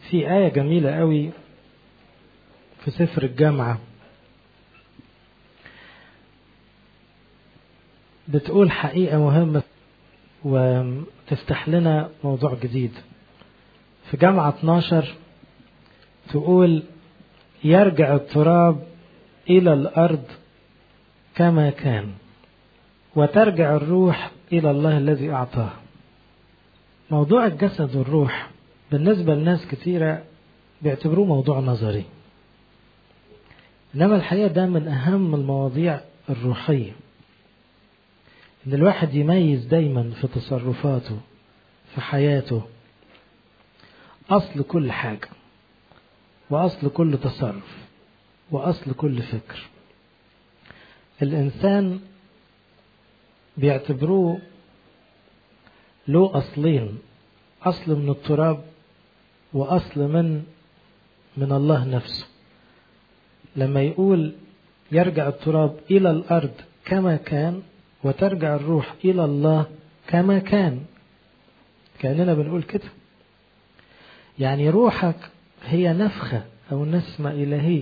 في آية جميلة قوي في سفر الجامعة بتقول حقيقة مهمة وتفتح لنا موضوع جديد في جامعة 12 تقول يرجع التراب إلى الأرض كما كان وترجع الروح إلى الله الذي أعطاه موضوع الجسد والروح بالنسبة لناس كثيرة بيعتبروه موضوع نظري إنما الحقيقة ده من أهم المواضيع الروحية إن الواحد يميز دايما في تصرفاته في حياته أصل كل حاجة وأصل كل تصرف وأصل كل فكر الإنسان بيعتبروه له أصلين أصل من التراب وأصل من من الله نفسه لما يقول يرجع التراب إلى الأرض كما كان وترجع الروح إلى الله كما كان كأننا بنقول كده يعني روحك هي نفخة أو نسمة إلهية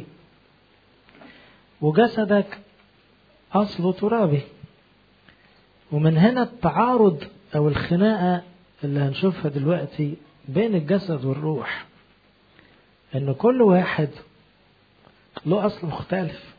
وجسدك أصله ترابي ومن هنا التعارض أو الخناقة اللي هنشوفها دلوقتي بين الجسد والروح إن كل واحد له أصل مختلف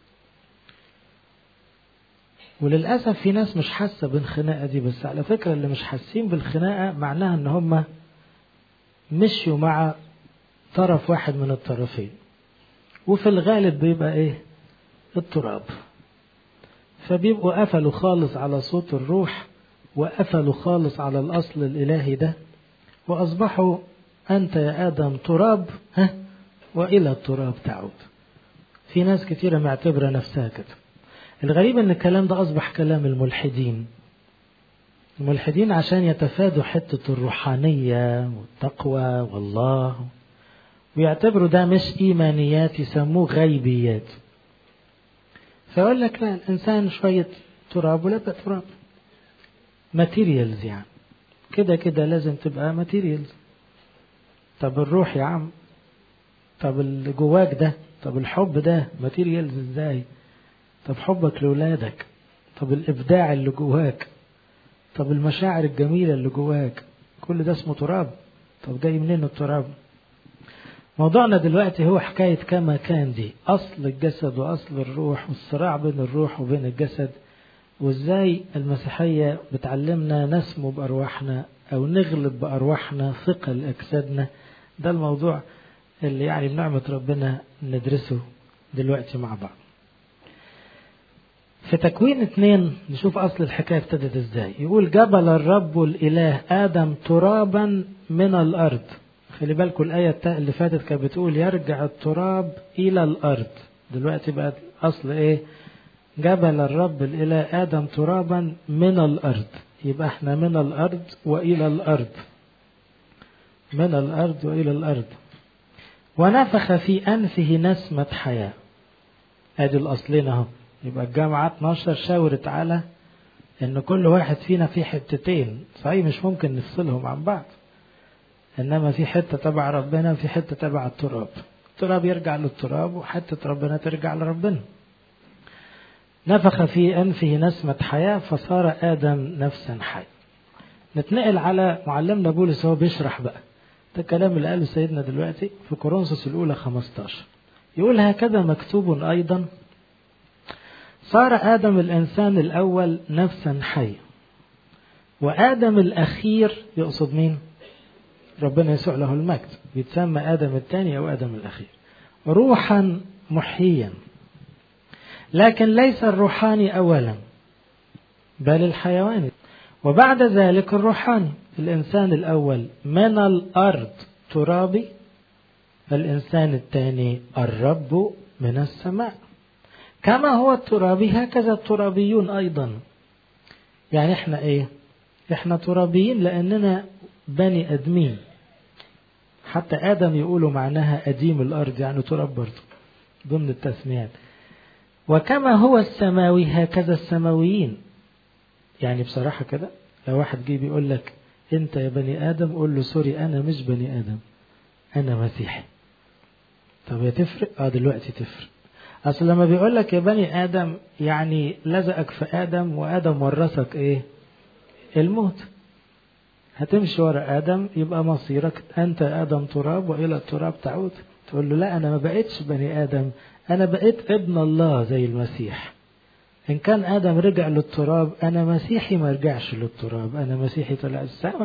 وللأسف في ناس مش حاسة بالخناقة دي بس على فكرة اللي مش حاسين بالخناقة معناها إن هم مشيوا مع طرف واحد من الطرفين وفي الغالب بيبقى إيه التراب فبيبقوا قفلوا خالص على صوت الروح وقفلوا خالص على الأصل الإلهي ده وأصبحوا أنت يا آدم تراب ها وإلى التراب تعود في ناس كثيرة معتبرة نفسها كده الغريب ان الكلام ده اصبح كلام الملحدين الملحدين عشان يتفادوا حتة الروحانية والتقوى والله ويعتبروا ده مش ايمانيات يسموه غيبيات فيقول لك لا الانسان شوية تراب ولا تراب ماتيريالز يعني كده كده لازم تبقى ماتيريالز طب الروح يا عم طب اللي جواك ده طب الحب ده ماتيريالز ازاي طب حبك لولادك طب الابداع اللي جواك طب المشاعر الجميله اللي جواك كل ده اسمه تراب طب جاي منين التراب موضوعنا دلوقتي هو حكاية كما كان دي أصل الجسد وأصل الروح والصراع بين الروح وبين الجسد وإزاي المسيحية بتعلمنا نسمو بأرواحنا أو نغلب بأرواحنا ثقل أجسادنا ده الموضوع اللي يعني بنعمة ربنا ندرسه دلوقتي مع بعض في تكوين اثنين نشوف أصل الحكاية ابتدت ازاي يقول جبل الرب الإله آدم ترابا من الأرض خلي بالكم الآية اللي فاتت كانت بتقول يرجع التراب إلى الأرض دلوقتي بقى أصل إيه جبل الرب الإله آدم ترابا من الأرض يبقى احنا من الأرض وإلى الأرض من الأرض وإلى الأرض ونفخ في أنفه نسمة حياة ادي الأصلين اهو يبقى الجامعة 12 شاورت على ان كل واحد فينا في حتتين صحيح مش ممكن نفصلهم عن بعض انما في حتة تبع ربنا وفي حتة تبع التراب التراب يرجع للتراب وحتة ربنا ترجع لربنا نفخ في أنفه نسمة حياة فصار آدم نفسا حي نتنقل على معلمنا بولس هو بيشرح بقى ده الكلام اللي قاله سيدنا دلوقتي في كورنثوس الأولى 15 يقول هكذا مكتوب أيضا صار آدم الإنسان الأول نفسا حية وآدم الأخير يقصد مين ربنا يسوع له المجد بيتسمى آدم الثاني أو آدم الأخير روحا محيا لكن ليس الروحاني أولا بل الحيواني وبعد ذلك الروحاني الإنسان الأول من الأرض ترابي الإنسان الثاني الرب من السماء كما هو الترابي هكذا الترابيون أيضا يعني احنا ايه احنا ترابيين لأننا بني أدمين حتى آدم يقولوا معناها أديم الأرض يعني تراب برضه ضمن التسميات وكما هو السماوي هكذا السماويين يعني بصراحة كده لو واحد جه بيقول لك انت يا بني ادم قول له سوري انا مش بني ادم أنا مسيحي طب يا تفرق اه دلوقتي تفرق اصل لما بيقول لك يا بني ادم يعني لزقك في ادم وادم ورثك ايه الموت هتمشي ورا ادم يبقى مصيرك انت ادم تراب والى التراب تعود تقول له لا انا ما بقتش بني ادم انا بقيت ابن الله زي المسيح ان كان ادم رجع للتراب انا مسيحي ما رجعش للتراب انا مسيحي طلع السماء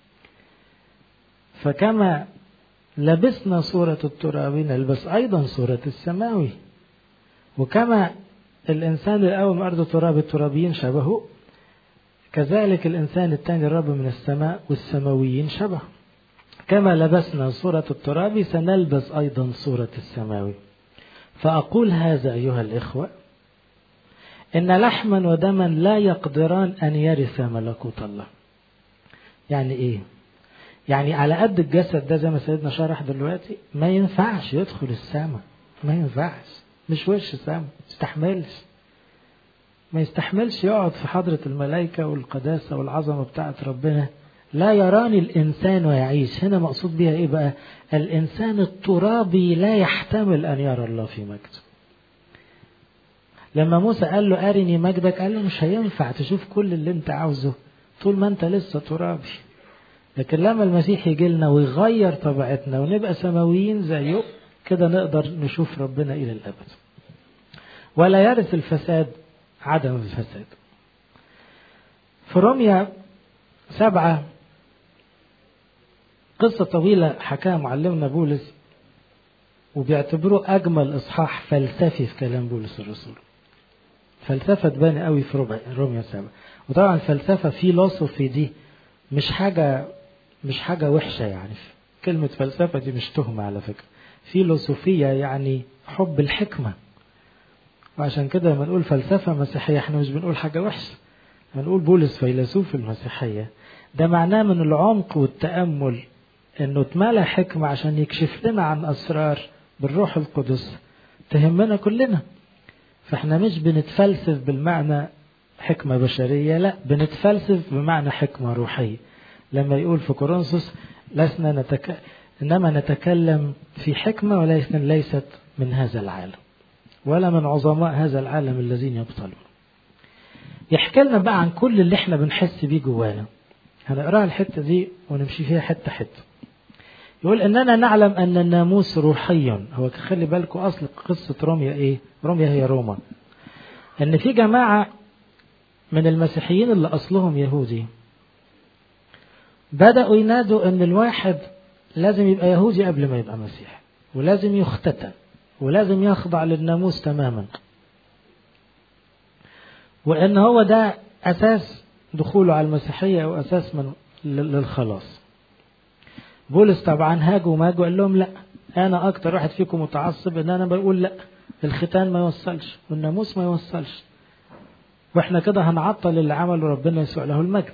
فكما لبسنا صورة التراب نلبس أيضا صورة السماوي وكما الإنسان الأول من أرض التراب الترابيين شبهه كذلك الإنسان الثاني الرب من السماء والسماويين شبه كما لبسنا صورة التراب سنلبس أيضا صورة السماوي فأقول هذا أيها الإخوة إن لحما ودما لا يقدران أن يرث ملكوت الله يعني إيه يعني على قد الجسد ده زي ما سيدنا شرح دلوقتي ما ينفعش يدخل السماء ما ينفعش مش وش سما ما يستحملش ما يستحملش يقعد في حضرة الملائكة والقداسة والعظمة بتاعت ربنا لا يراني الإنسان ويعيش هنا مقصود بها إيه بقى الإنسان الترابي لا يحتمل أن يرى الله في مجده لما موسى قال له أرني مجدك قال له مش هينفع تشوف كل اللي انت عاوزه طول ما انت لسه ترابي لكن لما المسيح يجي لنا ويغير طبيعتنا ونبقى سماويين زيه كده نقدر نشوف ربنا إلى الأبد ولا يرث الفساد عدم الفساد في رمية سبعة قصة طويلة حكاها معلمنا بولس وبيعتبروه أجمل إصحاح فلسفي في كلام بولس الرسول فلسفة تبان قوي في ربع رمية سبعة وطبعا الفلسفة فيلوسوفي دي مش حاجة مش حاجة وحشة يعني كلمة فلسفة دي مش تهمة على فكرة فيلوسوفية يعني حب الحكمة وعشان كده لما نقول فلسفة مسيحية احنا مش بنقول حاجة وحشة هنقول بولس فيلسوف المسيحية ده معناه من العمق والتأمل انه اتملى حكمة عشان يكشف لنا عن اسرار بالروح القدس تهمنا كلنا فاحنا مش بنتفلسف بالمعنى حكمة بشرية لا بنتفلسف بمعنى حكمة روحية لما يقول في كورنثوس لسنا نتك... إنما نتكلم في حكمة ولكن ليست من هذا العالم ولا من عظماء هذا العالم الذين يبطلون يحكي لنا بقى عن كل اللي احنا بنحس بيه جوانا هنقراها الحتة دي ونمشي فيها حتة حتة يقول اننا نعلم ان الناموس روحي هو خلي بالكم اصل قصة روميا ايه روميا هي روما ان في جماعة من المسيحيين اللي اصلهم يهودي بدأوا ينادوا ان الواحد لازم يبقى يهودي قبل ما يبقى مسيحي ولازم يختتن ولازم يخضع للناموس تماما وان هو ده اساس دخوله على المسيحية او اساس من للخلاص بولس طبعا هاج وماج وقال لهم لا انا اكتر واحد فيكم متعصب ان انا بقول لا الختان ما يوصلش والناموس ما يوصلش واحنا كده هنعطل اللي عمله ربنا يسوع له المجد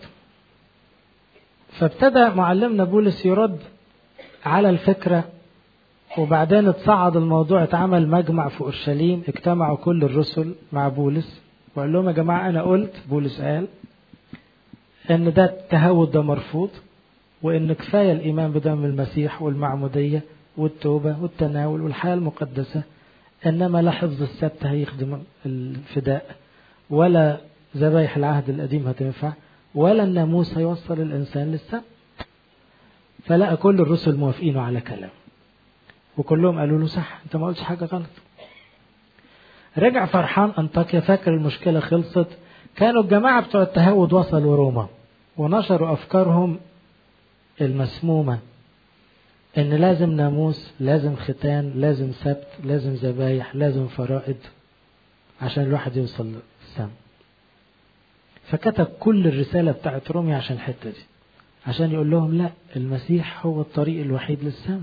فابتدى معلمنا بولس يرد على الفكرة وبعدين اتصعد الموضوع اتعمل مجمع في اورشليم اجتمعوا كل الرسل مع بولس وقال لهم يا جماعة انا قلت بولس قال ان ده التهود ده مرفوض وان كفاية الايمان بدم المسيح والمعمودية والتوبة والتناول والحياة المقدسة انما لا حفظ السبت هيخدم الفداء ولا ذبايح العهد القديم هتنفع ولا الناموس هيوصل الانسان للسبت فلقى كل الرسل موافقين على كلام وكلهم قالوا له صح انت ما قلتش حاجة غلط رجع فرحان انطاكيا فاكر المشكلة خلصت كانوا الجماعة بتوع التهود وصلوا روما ونشروا أفكارهم المسمومة إن لازم ناموس لازم ختان لازم سبت لازم ذبايح لازم فرائض عشان الواحد يوصل للسم فكتب كل الرسالة بتاعت رومي عشان الحتة دي عشان يقول لهم لا المسيح هو الطريق الوحيد للسم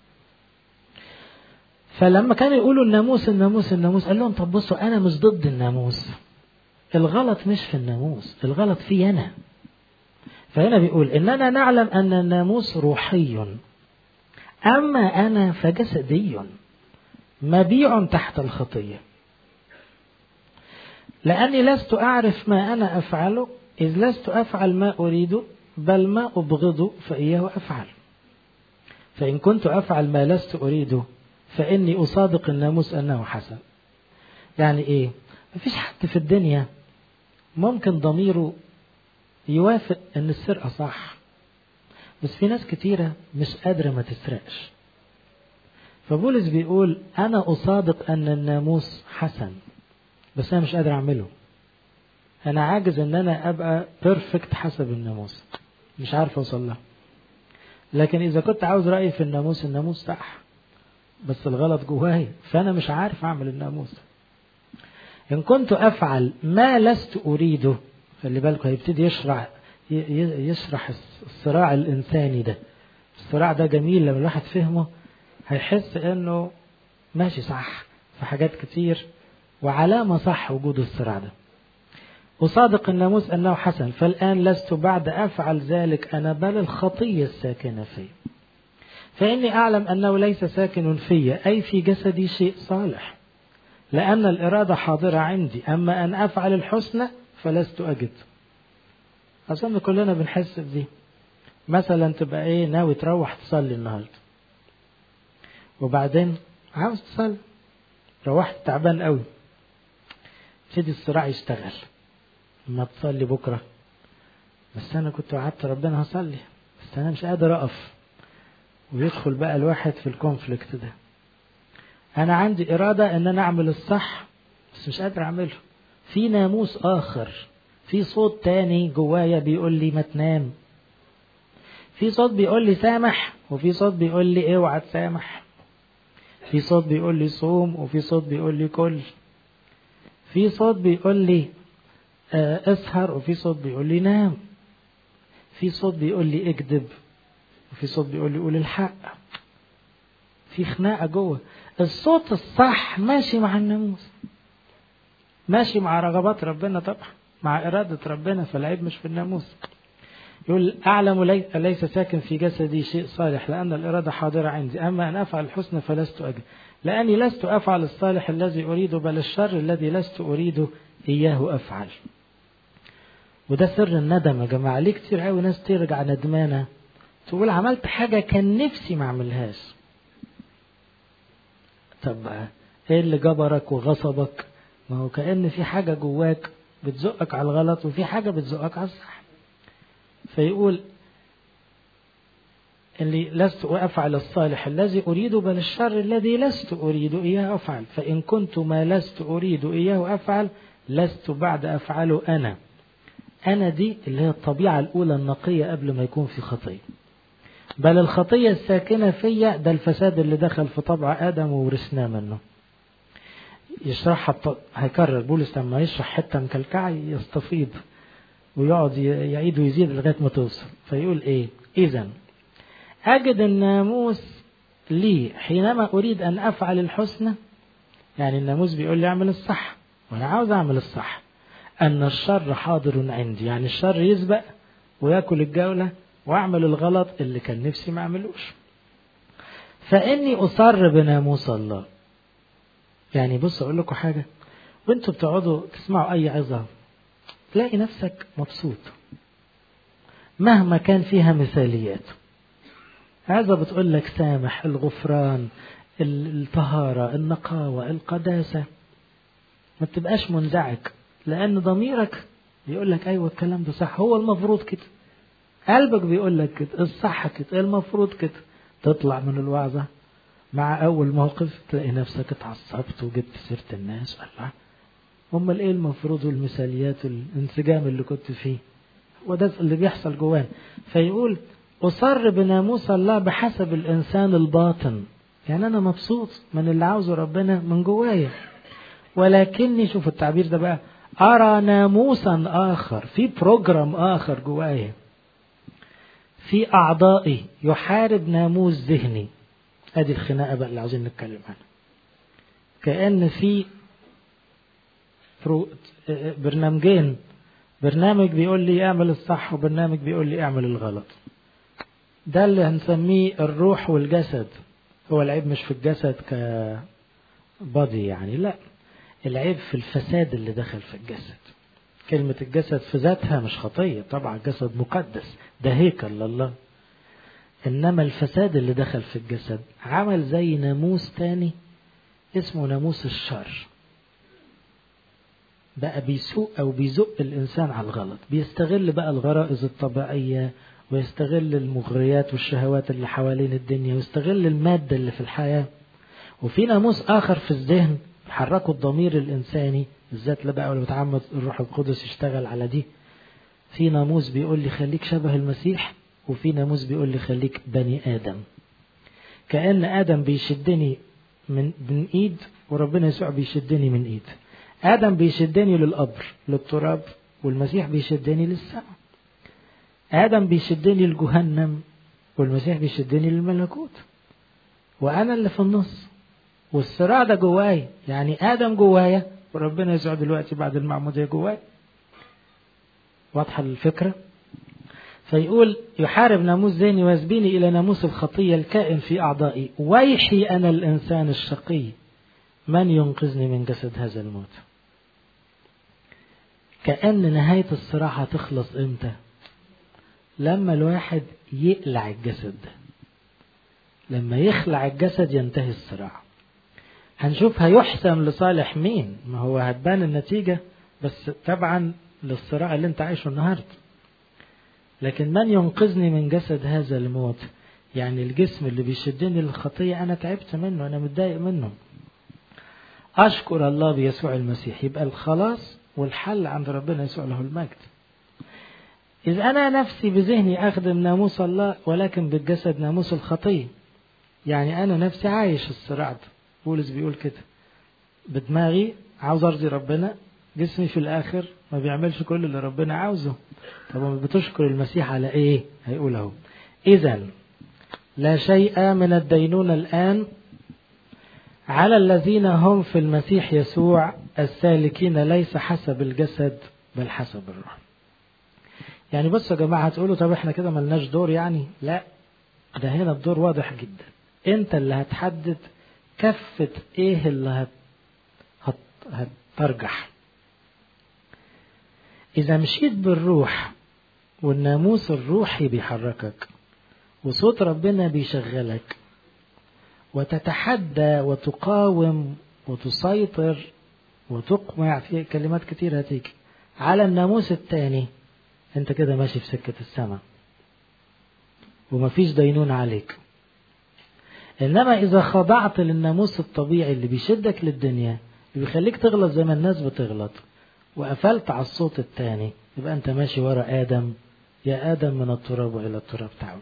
فلما كانوا يقولوا الناموس الناموس الناموس قال لهم طب بصوا أنا مش ضد الناموس الغلط مش في الناموس الغلط في أنا فهنا بيقول إننا نعلم أن الناموس روحي أما أنا فجسدي مبيع تحت الخطية لأني لست أعرف ما أنا أفعله إذ لست أفعل ما أريده بل ما أبغضه فإياه أفعل فإن كنت أفعل ما لست أريده فإني أصادق الناموس أنه حسن يعني إيه مفيش حد في الدنيا ممكن ضميره يوافق أن السرقة صح بس في ناس كتيرة مش قادرة ما تسرقش فبولس بيقول أنا أصادق أن الناموس حسن بس أنا مش قادر أعمله أنا عاجز أن أنا أبقى بيرفكت حسب الناموس مش عارف أوصل له لكن إذا كنت عاوز رأيي في الناموس الناموس صح بس الغلط جواي فأنا مش عارف أعمل الناموس إن كنت أفعل ما لست أريده خلي بالكم هيبتدي يشرح يشرح الصراع الإنساني ده الصراع ده جميل لما الواحد فهمه هيحس إنه ماشي صح في حاجات كتير وعلامة صح وجود الصراع ده أصادق الناموس أنه حسن فالآن لست بعد أفعل ذلك أنا بل الخطية الساكنة في فإني أعلم أنه ليس ساكن في أي في جسدي شيء صالح لأن الإرادة حاضرة عندي أما أن أفعل الحسنى فلست أجد أظن كلنا بنحس بدي مثلا تبقى إيه ناوي تروح تصلي النهاردة وبعدين عاوز تصلي روحت تعبان قوي ابتدي الصراع يشتغل ما تصلي بكرة بس أنا كنت وعدت ربنا هصلي بس أنا مش قادر أقف ويدخل بقى الواحد في الكونفليكت ده أنا عندي إرادة إن أنا أعمل الصح بس مش قادر أعمله في ناموس آخر في صوت تاني جوايا بيقول لي ما تنام في صوت بيقول لي سامح وفي صوت بيقول لي اوعى تسامح في صوت بيقول لي صوم وفي صوت بيقول لي كل في صوت بيقول لي اسهر وفي صوت بيقول لي نام في صوت بيقول لي اكذب وفي صوت بيقول لي قول الحق في خناقه جوه الصوت الصح ماشي مع الناموس ماشي مع رغبات ربنا طبعا مع إرادة ربنا فالعيب مش في الناموس يقول أعلم ليس ساكن في جسدي شيء صالح لأن الإرادة حاضرة عندي أما أن أفعل الحسن فلست أجد لأني لست أفعل الصالح الذي أريده بل الشر الذي لست أريده إياه أفعل وده سر الندم يا جماعة ليه كتير قوي ناس ترجع ندمانة تقول عملت حاجة كان نفسي ما أعملهاش طب ايه اللي جبرك وغصبك ما هو كأن في حاجة جواك بتزقك على الغلط وفي حاجة بتزقك على الصح فيقول اللي لست أفعل الصالح الذي أريده بل الشر الذي لست أريد إياه أفعل فإن كنت ما لست أريد إياه أفعل لست بعد أفعله أنا أنا دي اللي هي الطبيعة الأولى النقية قبل ما يكون في خطية بل الخطية الساكنة فيا ده الفساد اللي دخل في طبع آدم وورثناه منه يشرحها بط... هيكرر بولس لما يشرح حتة مكلكعة يستفيض ويقعد يعيد ويزيد لغاية ما توصل فيقول ايه اذا اجد الناموس لي حينما اريد ان افعل الحسنى يعني الناموس بيقول لي اعمل الصح وانا عاوز اعمل الصح ان الشر حاضر عندي يعني الشر يسبق وياكل الجولة واعمل الغلط اللي كان نفسي ما اعملوش فاني اصر بناموس الله يعني بص اقول لكم حاجة وانتوا بتقعدوا تسمعوا اي عظة تلاقي نفسك مبسوط مهما كان فيها مثاليات عظة بتقول لك سامح الغفران الطهارة النقاوة القداسة ما تبقاش منزعج لأن ضميرك بيقول لك أيوة الكلام ده صح هو المفروض كده قلبك بيقول لك كده الصح كده المفروض كده تطلع من الوعظة مع أول موقف تلاقي نفسك اتعصبت وجبت سيرة الناس الله امال ايه المفروض والمثاليات والانسجام اللي كنت فيه وده اللي بيحصل جوانا فيقول أصر بناموس الله بحسب الإنسان الباطن يعني أنا مبسوط من اللي عاوزه ربنا من جوايا ولكني شوف التعبير ده بقى أرى ناموسا آخر في بروجرام آخر جوايا في أعضائي يحارب ناموس ذهني ادي الخناقه بقى اللي عاوزين نتكلم عنها كأن في برنامجين برنامج بيقول لي اعمل الصح وبرنامج بيقول لي اعمل الغلط ده اللي هنسميه الروح والجسد هو العيب مش في الجسد كبادي يعني لا العيب في الفساد اللي دخل في الجسد كلمة الجسد في ذاتها مش خطية طبعا الجسد مقدس ده هيكل لله إنما الفساد اللي دخل في الجسد عمل زي ناموس تاني اسمه ناموس الشر بقى بيسوق أو بيزق الإنسان على الغلط بيستغل بقى الغرائز الطبيعية ويستغل المغريات والشهوات اللي حوالين الدنيا ويستغل المادة اللي في الحياة وفي ناموس آخر في الذهن بيحركوا الضمير الإنساني بالذات اللي بقى بتعمد الروح القدس يشتغل على دي في ناموس بيقول لي خليك شبه المسيح وفي ناموس بيقول لي خليك بني آدم كأن آدم بيشدني من من إيد وربنا يسوع بيشدني من إيد آدم بيشدني للقبر للتراب والمسيح بيشدني للسماء آدم بيشدني لجهنم والمسيح بيشدني للملكوت وأنا اللي في النص والصراع ده جواي يعني آدم جوايا وربنا يسوع دلوقتي بعد المعمودية جواي واضحة الفكرة فيقول يحارب ناموس ذهني ويسبيني إلى ناموس الخطية الكائن في أعضائي ويحي أنا الإنسان الشقي من ينقذني من جسد هذا الموت كأن نهاية الصراع هتخلص إمتى لما الواحد يقلع الجسد ده لما يخلع الجسد ينتهي الصراع هنشوف هيحسم لصالح مين ما هو هتبان النتيجة بس طبعا للصراع اللي انت عايشه النهاردة لكن من ينقذني من جسد هذا الموت يعني الجسم اللي بيشدني للخطية أنا تعبت منه أنا متضايق منه أشكر الله بيسوع المسيح يبقى الخلاص والحل عند ربنا يسوع له المجد إذ أنا نفسي بذهني أخدم ناموس الله ولكن بالجسد ناموس الخطية يعني أنا نفسي عايش الصراع ده بولس بيقول كده بدماغي عاوز أرضي ربنا جسمي في الآخر ما بيعملش كل اللي ربنا عاوزه طب بتشكر المسيح على إيه هيقول أهو إذا لا شيء من الدينونة الآن على الذين هم في المسيح يسوع السالكين ليس حسب الجسد بل حسب الروح يعني بصوا يا جماعة هتقولوا طب احنا كده ملناش دور يعني لا ده هنا الدور واضح جدا انت اللي هتحدد كفة ايه اللي هت... هت... هترجح اذا مشيت بالروح والناموس الروحي بيحركك وصوت ربنا بيشغلك وتتحدى وتقاوم وتسيطر وتقمع في كلمات كتير هتيجي على الناموس التاني انت كده ماشي في سكة السماء ومفيش دينون عليك انما اذا خضعت للناموس الطبيعي اللي بيشدك للدنيا اللي بيخليك تغلط زي ما الناس بتغلط وقفلت على الصوت التاني يبقى انت ماشي ورا ادم يا ادم من التراب والى التراب تعود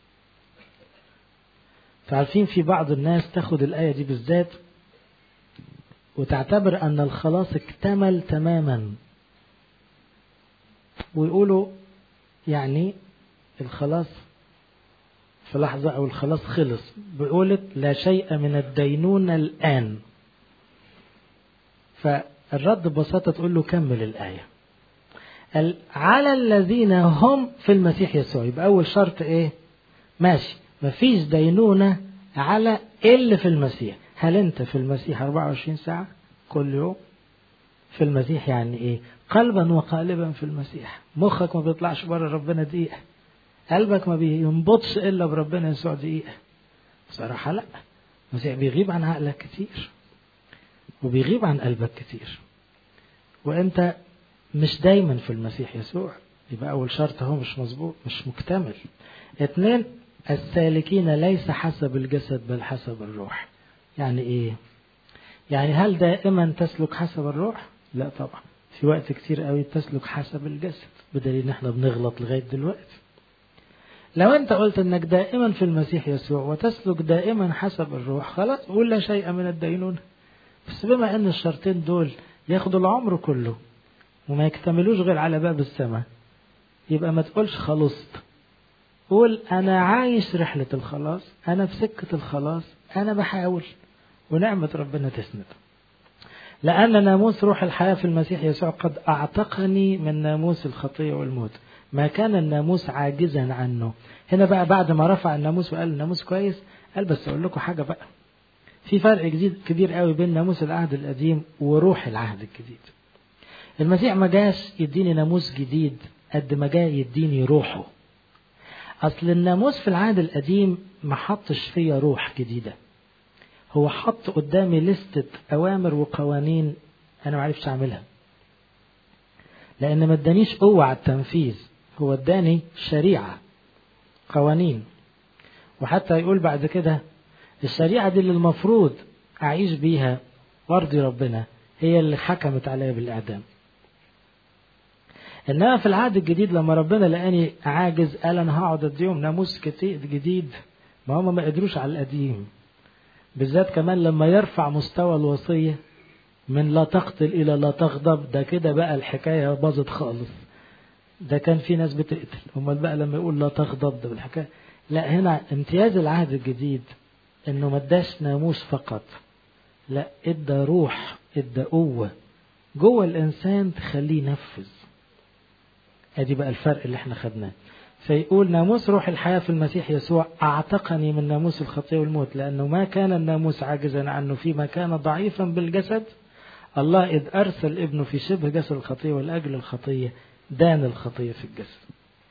فعارفين في بعض الناس تاخد الآية دي بالذات وتعتبر أن الخلاص اكتمل تماما ويقولوا يعني الخلاص في لحظة أو الخلاص خلص بيقولت لا شيء من الدينونة الآن فالرد ببساطة تقول له كمل الآية على الذين هم في المسيح يسوع يبقى أول شرط إيه ماشي مفيش دينونة على اللي في المسيح هل أنت في المسيح 24 ساعة كل يوم في المسيح يعني إيه قلبا وقالبا في المسيح مخك ما بيطلعش بره ربنا دقيقة قلبك ما بينبضش إلا بربنا يسوع دقيقة بصراحة لا المسيح بيغيب عن عقلك كتير وبيغيب عن قلبك كتير وانت مش دايما في المسيح يسوع يبقى اول شرط هو مش مظبوط مش مكتمل اتنين السالكين ليس حسب الجسد بل حسب الروح يعني ايه يعني هل دائما تسلك حسب الروح لا طبعا في وقت كتير قوي تسلك حسب الجسد بدليل ان احنا بنغلط لغايه دلوقتي لو انت قلت انك دائما في المسيح يسوع وتسلك دائما حسب الروح خلاص قول لا شيء من الدينونة بس بما ان الشرطين دول ياخدوا العمر كله وما يكتملوش غير على باب السماء يبقى ما تقولش خلصت قول انا عايش رحلة الخلاص انا في سكة الخلاص انا بحاول ونعمة ربنا تسند لأن ناموس روح الحياة في المسيح يسوع قد أعتقني من ناموس الخطية والموت ما كان الناموس عاجزا عنه هنا بقى بعد ما رفع الناموس وقال الناموس كويس قال بس أقول لكم حاجة بقى في فرق جديد كبير قوي بين ناموس العهد القديم وروح العهد الجديد المسيح ما جاش يديني ناموس جديد قد ما جاء يديني روحه أصل الناموس في العهد القديم ما حطش فيا روح جديدة هو حط قدامي لستة أوامر وقوانين أنا ما عرفتش أعملها لأن ما ادانيش قوة على التنفيذ هو اداني شريعة قوانين وحتى يقول بعد كده الشريعة دي اللي المفروض أعيش بيها وارضي ربنا هي اللي حكمت عليا بالإعدام إنما في العهد الجديد لما ربنا لقاني عاجز قال أنا هقعد أديهم ناموس جديد ما هم ما قدروش على القديم بالذات كمان لما يرفع مستوى الوصية من لا تقتل إلى لا تغضب ده كده بقى الحكاية باظت خالص ده كان في ناس بتقتل امال بقى لما يقول لا تغضب ده بالحكاية لا هنا امتياز العهد الجديد انه ما اداش ناموس فقط لا ادى روح ادى قوة جوه الانسان تخليه ينفذ ادي بقى الفرق اللي احنا خدناه فيقول ناموس روح الحياة في المسيح يسوع أعتقني من ناموس الخطية والموت لأنه ما كان الناموس عاجزا عنه فيما كان ضعيفا بالجسد الله إذ أرسل ابنه في شبه جسد الخطية ولأجل الخطية دان الخطية في الجسد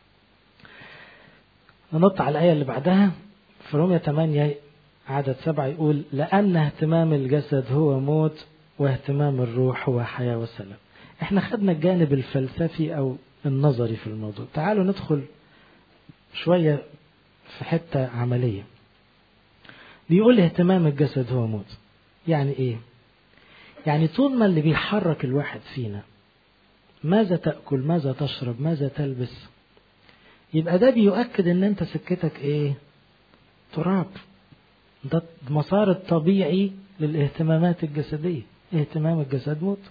ننط على الآية اللي بعدها في رومية 8 عدد سبعة يقول لأن اهتمام الجسد هو موت واهتمام الروح هو حياة وسلام احنا خدنا الجانب الفلسفي أو النظري في الموضوع تعالوا ندخل شوية في حتة عملية بيقول اهتمام الجسد هو موت يعني ايه يعني طول ما اللي بيحرك الواحد فينا ماذا تأكل ماذا تشرب ماذا تلبس يبقى ده بيؤكد ان انت سكتك ايه تراب ده المسار الطبيعي للاهتمامات الجسدية اهتمام الجسد موت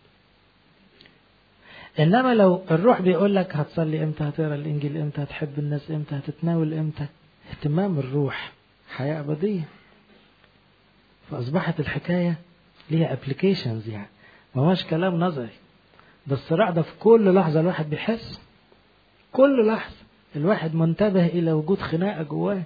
انما لو الروح بيقول لك هتصلي امتى هتقرا الانجيل امتى هتحب الناس امتى هتتناول امتى اهتمام الروح حياة أبدية فأصبحت الحكاية ليها ابلكيشنز يعني ما هوش كلام نظري ده الصراع ده في كل لحظة الواحد بيحس كل لحظة الواحد منتبه إلى وجود خناقة جواه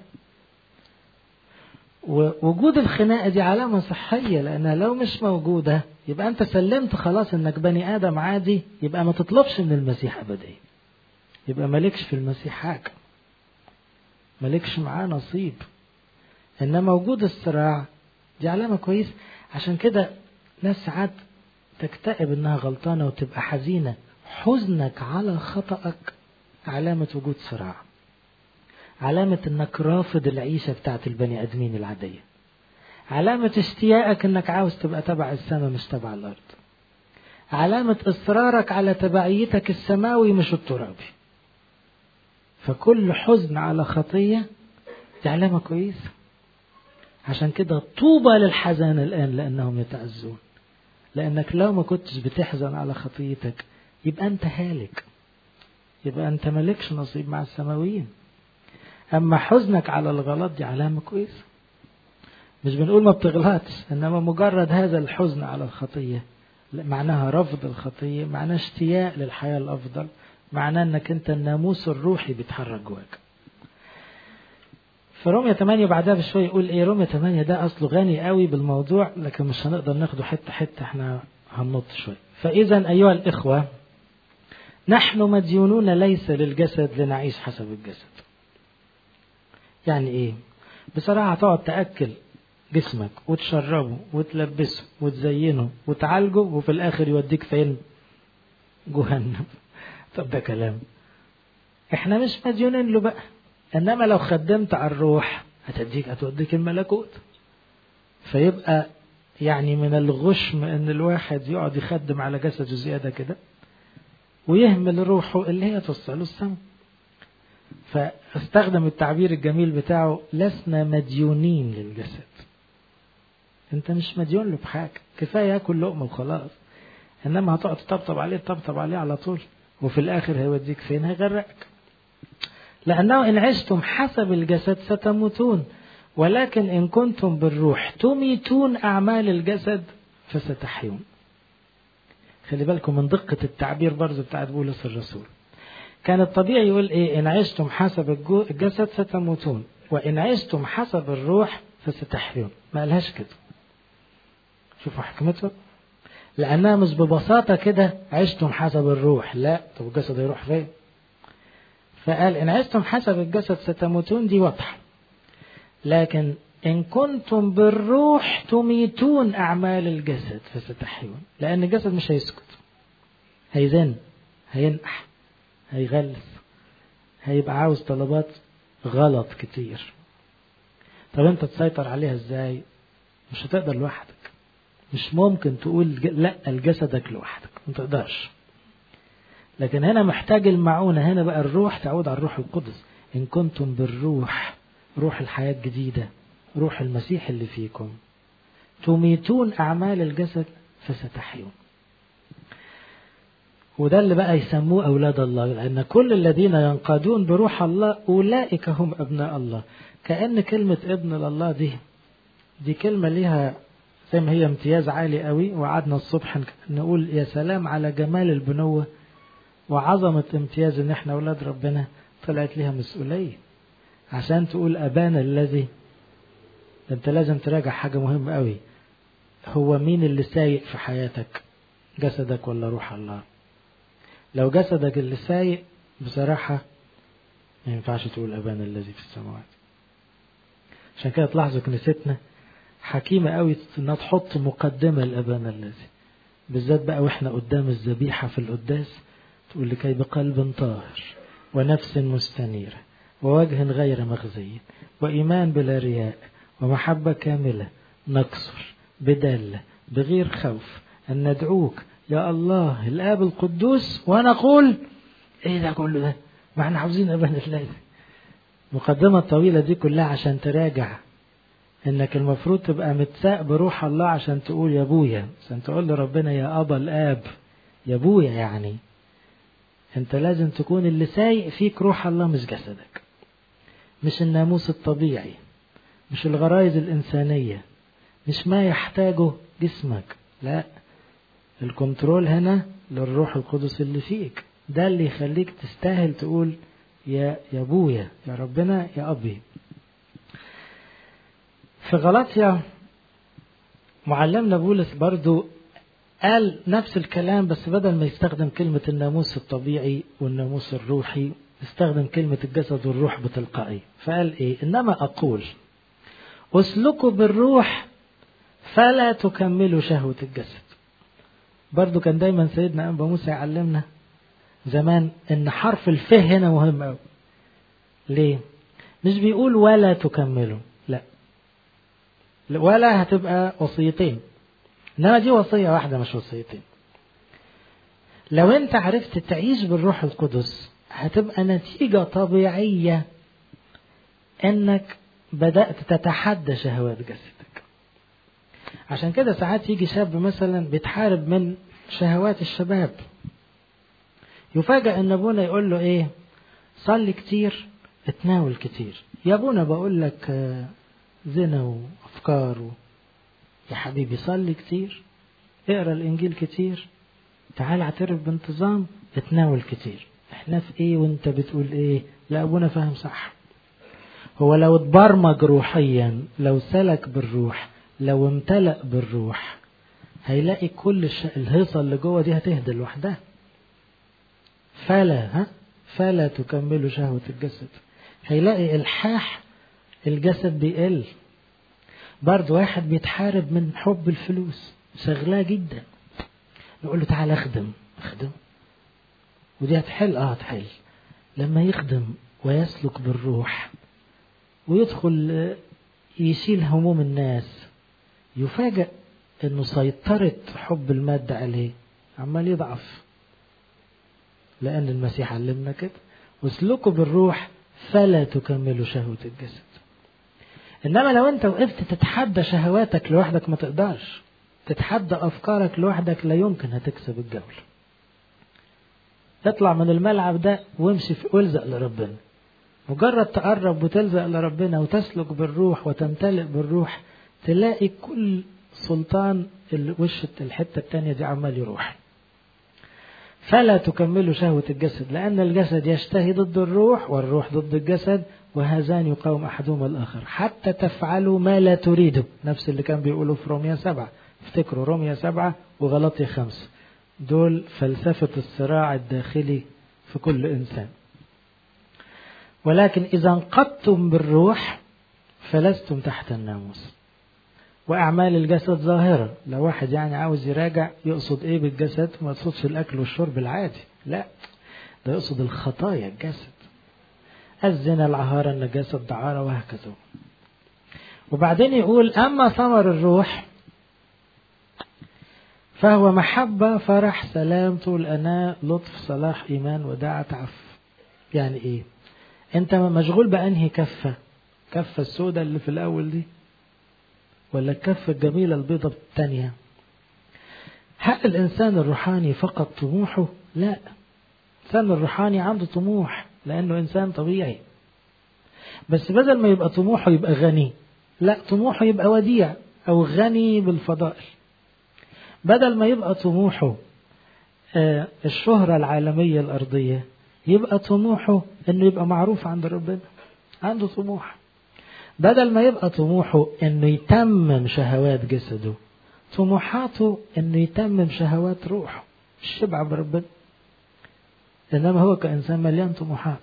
ووجود الخناقة دي علامة صحية لأنها لو مش موجودة يبقى أنت سلمت خلاص إنك بني آدم عادي يبقى ما تطلبش من المسيح أبديا يبقى مالكش في المسيح حاجة مالكش معاه نصيب إنما وجود الصراع دي علامة كويسة عشان كده ناس ساعات تكتئب إنها غلطانة وتبقى حزينة حزنك على خطأك علامة وجود صراع علامة انك رافض العيشة بتاعت البني ادمين العادية علامة اشتياقك انك عاوز تبقى تبع السماء مش تبع الارض علامة اصرارك على تبعيتك السماوي مش الترابي فكل حزن على خطية دي علامة كويسة عشان كده طوبى للحزان الآن لأنهم يتعزون لأنك لو ما كنتش بتحزن على خطيتك يبقى أنت هالك يبقى أنت مالكش نصيب مع السماويين أما حزنك على الغلط دي علامة كويسة مش بنقول ما بتغلطش إنما مجرد هذا الحزن على الخطية معناها رفض الخطية معناه اشتياق للحياة الأفضل معناه إنك أنت الناموس الروحي بيتحرك جواك في رومية 8 بعدها بشوية يقول إيه رومية 8 ده أصله غني قوي بالموضوع لكن مش هنقدر ناخده حتة حتة احنا هننط شوية فإذا أيها الإخوة نحن مديونون ليس للجسد لنعيش حسب الجسد يعني ايه بصراحة تقعد تأكل جسمك وتشربه وتلبسه وتزينه وتعالجه وفي الآخر يوديك فين جهنم طب ده كلام احنا مش مديونين له بقى انما لو خدمت على الروح هتديك هتوديك الملكوت فيبقى يعني من الغشم ان الواحد يقعد يخدم على جسده زيادة كده ويهمل روحه اللي هي توصله السماء فاستخدم التعبير الجميل بتاعه لسنا مديونين للجسد انت مش مديون له بحاجة كفاية ياكل لقمة وخلاص انما هتقعد تطبطب عليه تطبطب عليه على طول وفي الاخر هيوديك فين هيغرقك لانه ان عشتم حسب الجسد ستموتون ولكن ان كنتم بالروح تميتون اعمال الجسد فستحيون خلي بالكم من دقة التعبير برضه بتاعت بولس الرسول كان الطبيعي يقول ايه ان عشتم حسب الجسد ستموتون وان عشتم حسب الروح فستحيون ما قالهاش كده شوفوا حكمته لانها مش ببساطة كده عشتم حسب الروح لا طب الجسد هيروح فين فقال إن عشتم حسب الجسد ستموتون دي واضحة لكن إن كنتم بالروح تميتون أعمال الجسد فستحيون لأن الجسد مش هيسكت هيزن هينقح هيغلس هيبقى عاوز طلبات غلط كتير طب انت تسيطر عليها ازاي مش هتقدر لوحدك مش ممكن تقول لا لجسدك لوحدك ما تقدرش لكن هنا محتاج المعونة هنا بقى الروح تعود على الروح القدس إن كنتم بالروح روح الحياة الجديدة روح المسيح اللي فيكم تميتون أعمال الجسد فستحيون وده اللي بقى يسموه أولاد الله لأن كل الذين ينقادون بروح الله أولئك هم أبناء الله كأن كلمة ابن الله دي دي كلمة ليها زي ما هي امتياز عالي قوي وقعدنا الصبح نقول يا سلام على جمال البنوة وعظمة امتياز ان احنا اولاد ربنا طلعت ليها مسؤولية عشان تقول ابانا الذي انت لازم تراجع حاجة مهمة قوي هو مين اللي سايق في حياتك جسدك ولا روح الله لو جسدك اللي سايق بصراحة ما ينفعش تقول أبانا الذي في السماوات عشان كده تلاحظوا كنيستنا حكيمة قوي انها تحط مقدمة لأبانا الذي بالذات بقى واحنا قدام الذبيحة في القداس تقول لكي بقلب طاهر ونفس مستنيرة ووجه غير مخزي وإيمان بلا رياء ومحبة كاملة نكسر بدالة بغير خوف أن ندعوك يا الله الآب القدوس ونقول إيه ده كله ده ما احنا عاوزين أبانا الذي المقدمة الطويلة دي كلها عشان تراجع انك المفروض تبقى متساق بروح الله عشان تقول يا ابويا عشان تقول لربنا يا ابا الاب يا ابويا يعني انت لازم تكون اللي سايق فيك روح الله مش جسدك مش الناموس الطبيعي مش الغرائز الإنسانية مش ما يحتاجه جسمك لا الكنترول هنا للروح القدس اللي فيك ده اللي يخليك تستاهل تقول يا يا ابويا يا ربنا يا ابي في غلطيا معلمنا بولس برضو قال نفس الكلام بس بدل ما يستخدم كلمة الناموس الطبيعي والناموس الروحي استخدم كلمة الجسد والروح بتلقائي فقال ايه انما اقول اسلكوا بالروح فلا تكملوا شهوة الجسد برضو كان دايما سيدنا أنبا موسى يعلمنا زمان ان حرف الف هنا مهم قوي ليه مش بيقول ولا تكملوا لا ولا هتبقى وصيتين انما دي وصية واحدة مش وصيتين لو انت عرفت تعيش بالروح القدس هتبقى نتيجة طبيعية انك بدأت تتحدى شهوات جسدك عشان كده ساعات يجي شاب مثلا بيتحارب من شهوات الشباب يفاجأ ان ابونا يقول له ايه صلي كتير اتناول كتير يا ابونا بقول لك زنا وافكار و... يا حبيبي صلي كتير اقرا الانجيل كتير تعال اعترف بانتظام اتناول كتير احنا في ايه وانت بتقول ايه لا ابونا فاهم صح هو لو اتبرمج روحيا لو سلك بالروح لو امتلأ بالروح هيلاقي كل الش... الهيصة اللي جوه دي هتهدى لوحدها فلا ها فلا تكملوا شهوة الجسد هيلاقي الحاح الجسد بيقل برضه واحد بيتحارب من حب الفلوس شغلاه جدا نقول له تعالى اخدم اخدم ودي هتحل اه هتحل لما يخدم ويسلك بالروح ويدخل يشيل هموم الناس يفاجأ انه سيطرة حب المادة عليه عمال يضعف لأن المسيح علمنا كده واسلكوا بالروح فلا تكملوا شهوة الجسد إنما لو أنت وقفت تتحدى شهواتك لوحدك ما تقدرش تتحدى أفكارك لوحدك لا يمكن هتكسب الجولة اطلع من الملعب ده وامشي في والزق لربنا مجرد تقرب وتلزق لربنا وتسلك بالروح وتمتلئ بالروح تلاقي كل سلطان وش الحتة التانية دي عمال يروح فلا تكملوا شهوة الجسد لأن الجسد يشتهي ضد الروح والروح ضد الجسد وهذان يقاوم أحدهما الآخر حتى تفعلوا ما لا تريدوا نفس اللي كان بيقولوا في روميا سبعة افتكروا روميا سبعة وغلطي خمسة دول فلسفة الصراع الداخلي في كل إنسان ولكن إذا انقضتم بالروح فلستم تحت الناموس وأعمال الجسد ظاهرة لو واحد يعني عاوز يراجع يقصد إيه بالجسد ما يقصدش الأكل والشرب العادي لا ده يقصد الخطايا الجسد الزنا العهارة النجاسة الدعارة وهكذا وبعدين يقول أما ثمر الروح فهو محبة فرح سلام طول أناء لطف صلاح إيمان وداعة عف يعني إيه أنت مشغول بأنهي كفة كفة السوداء اللي في الأول دي ولا الكفة الجميلة البيضة الثانية هل الإنسان الروحاني فقط طموحه لا الإنسان الروحاني عنده طموح لأنه إنسان طبيعي بس بدل ما يبقى طموحه يبقى غني لا طموحه يبقى وديع أو غني بالفضائل بدل ما يبقى طموحه آه الشهرة العالمية الأرضية يبقى طموحه إنه يبقى معروف عند ربنا عنده طموح بدل ما يبقى طموحه إنه يتمم شهوات جسده طموحاته إنه يتمم شهوات روحه الشبع بربنا إنما هو كإنسان مليان طموحات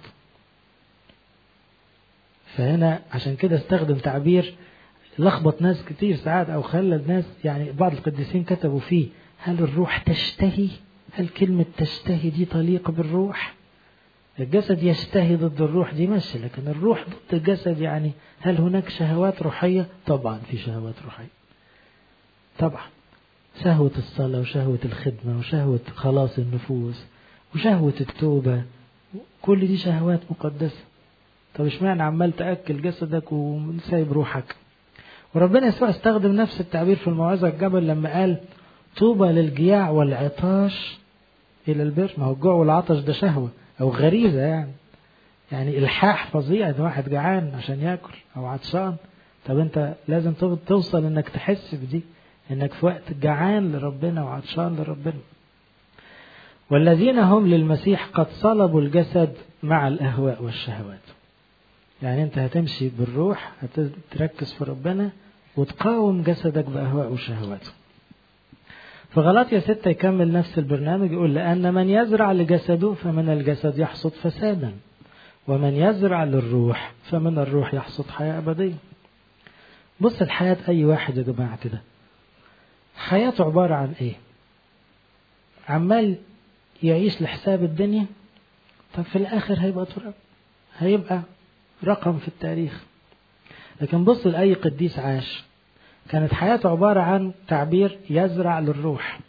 فهنا عشان كده استخدم تعبير لخبط ناس كتير ساعات او خلى الناس يعني بعض القديسين كتبوا فيه هل الروح تشتهي هل كلمة تشتهي دي طليقة بالروح الجسد يشتهي ضد الروح دي ماشي لكن الروح ضد الجسد يعني هل هناك شهوات روحية طبعا في شهوات روحية طبعا شهوة الصلاة وشهوة الخدمة وشهوة خلاص النفوس وشهوة التوبة كل دي شهوات مقدسة طب اشمعنى عمال تأكل جسدك وسايب روحك وربنا يسوع استخدم نفس التعبير في الموعظة الجبل لما قال طوبى للجياع والعطاش إلى البر ما هو الجوع والعطش ده شهوة أو غريزة يعني يعني إلحاح فظيع إن واحد جعان عشان ياكل أو عطشان طب أنت لازم توصل إنك تحس بدي إنك في وقت جعان لربنا وعطشان لربنا والذين هم للمسيح قد صلبوا الجسد مع الأهواء والشهوات يعني انت هتمشي بالروح هتركز في ربنا وتقاوم جسدك بأهواء وشهواته فغلطية ستة يكمل نفس البرنامج يقول لأن من يزرع لجسده فمن الجسد يحصد فسادا ومن يزرع للروح فمن الروح يحصد حياة أبدية بص الحياة أي واحد يا جماعة كده حياته عبارة عن إيه عمال يعيش لحساب الدنيا طب في الآخر هيبقى تراب هيبقى رقم في التاريخ لكن بص لأي قديس عاش كانت حياته عبارة عن تعبير يزرع للروح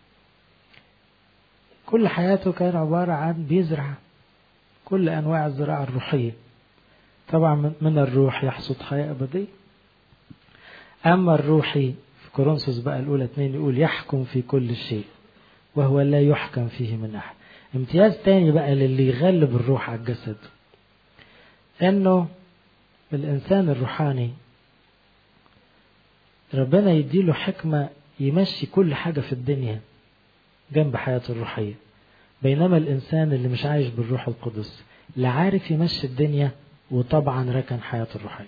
كل حياته كان عبارة عن بيزرع كل أنواع الزراعة الروحية طبعا من الروح يحصد حياة أبدية أما الروحي في كورنثوس بقى الأولى اتنين يقول يحكم في كل شيء وهو لا يحكم فيه من أحد امتياز تاني بقى للي يغلب الروح على الجسد انه الانسان الروحاني ربنا يديله حكمة يمشي كل حاجة في الدنيا جنب حياته الروحية بينما الإنسان اللي مش عايش بالروح القدس لا عارف يمشي الدنيا وطبعا ركن حياته الروحية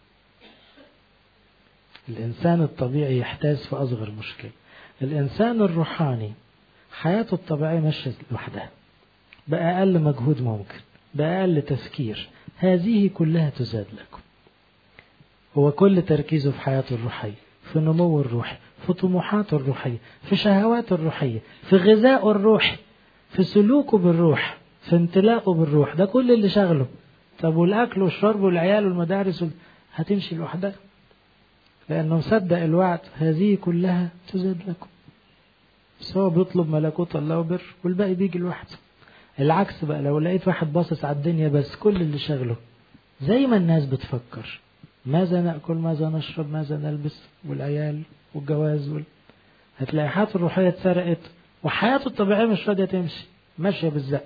الإنسان الطبيعي يحتاج في أصغر مشكلة الإنسان الروحاني حياته الطبيعية ماشية لوحدها بأقل مجهود ممكن بأقل تفكير هذه كلها تزاد لكم هو كل تركيزه في حياته الروحية في نمو الروحي في طموحاته الروحية في شهواته الروحية في غذائه الروحي في سلوكه بالروح في امتلاءه بالروح ده كل اللي شغله طب والأكل والشرب والعيال والمدارس هتمشي لوحدها لأنه مصدق الوعد هذه كلها تزاد لكم بس هو بيطلب ملكوت الله وبر والباقي بيجي لوحده العكس بقى لو لقيت واحد باصص على الدنيا بس كل اللي شغله زي ما الناس بتفكر ماذا نأكل ماذا نشرب ماذا نلبس والعيال والجواز وال... هتلاقي حياته الروحية اتسرقت وحياته الطبيعية مش راضية تمشي ماشية بالزق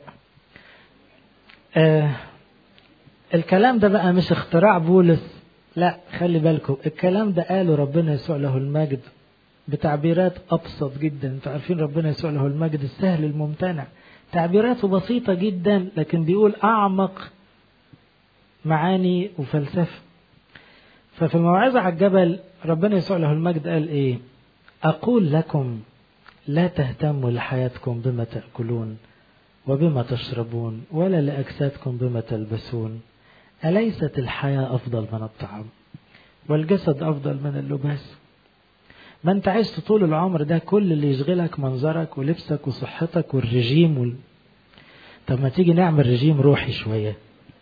آه الكلام ده بقى مش اختراع بولس لا خلي بالكم الكلام ده قاله ربنا يسوع له المجد بتعبيرات أبسط جدا انتوا عارفين ربنا يسوع له المجد السهل الممتنع تعبيراته بسيطة جدا لكن بيقول أعمق معاني وفلسفة ففي الموعظة على الجبل ربنا يسوع له المجد قال إيه أقول لكم لا تهتموا لحياتكم بما تأكلون وبما تشربون ولا لأجسادكم بما تلبسون أليست الحياة أفضل من الطعام والجسد أفضل من اللباس ما أنت عشت طول العمر ده كل اللي يشغلك منظرك ولبسك وصحتك والرجيم وال... طب ما تيجي نعمل رجيم روحي شوية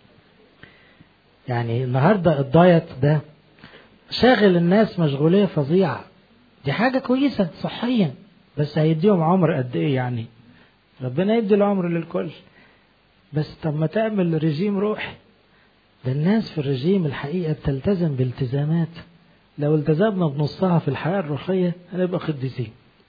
يعني النهاردة الدايت ده شاغل الناس مشغولية فظيعة دي حاجة كويسة صحيا بس هيديهم عمر قد ايه يعني ربنا يدي العمر للكل بس طب ما تعمل رجيم روحي ده الناس في الرجيم الحقيقة بتلتزم بالتزامات لو التزمنا بنصها في الحياة الروحية هنبقى قديسين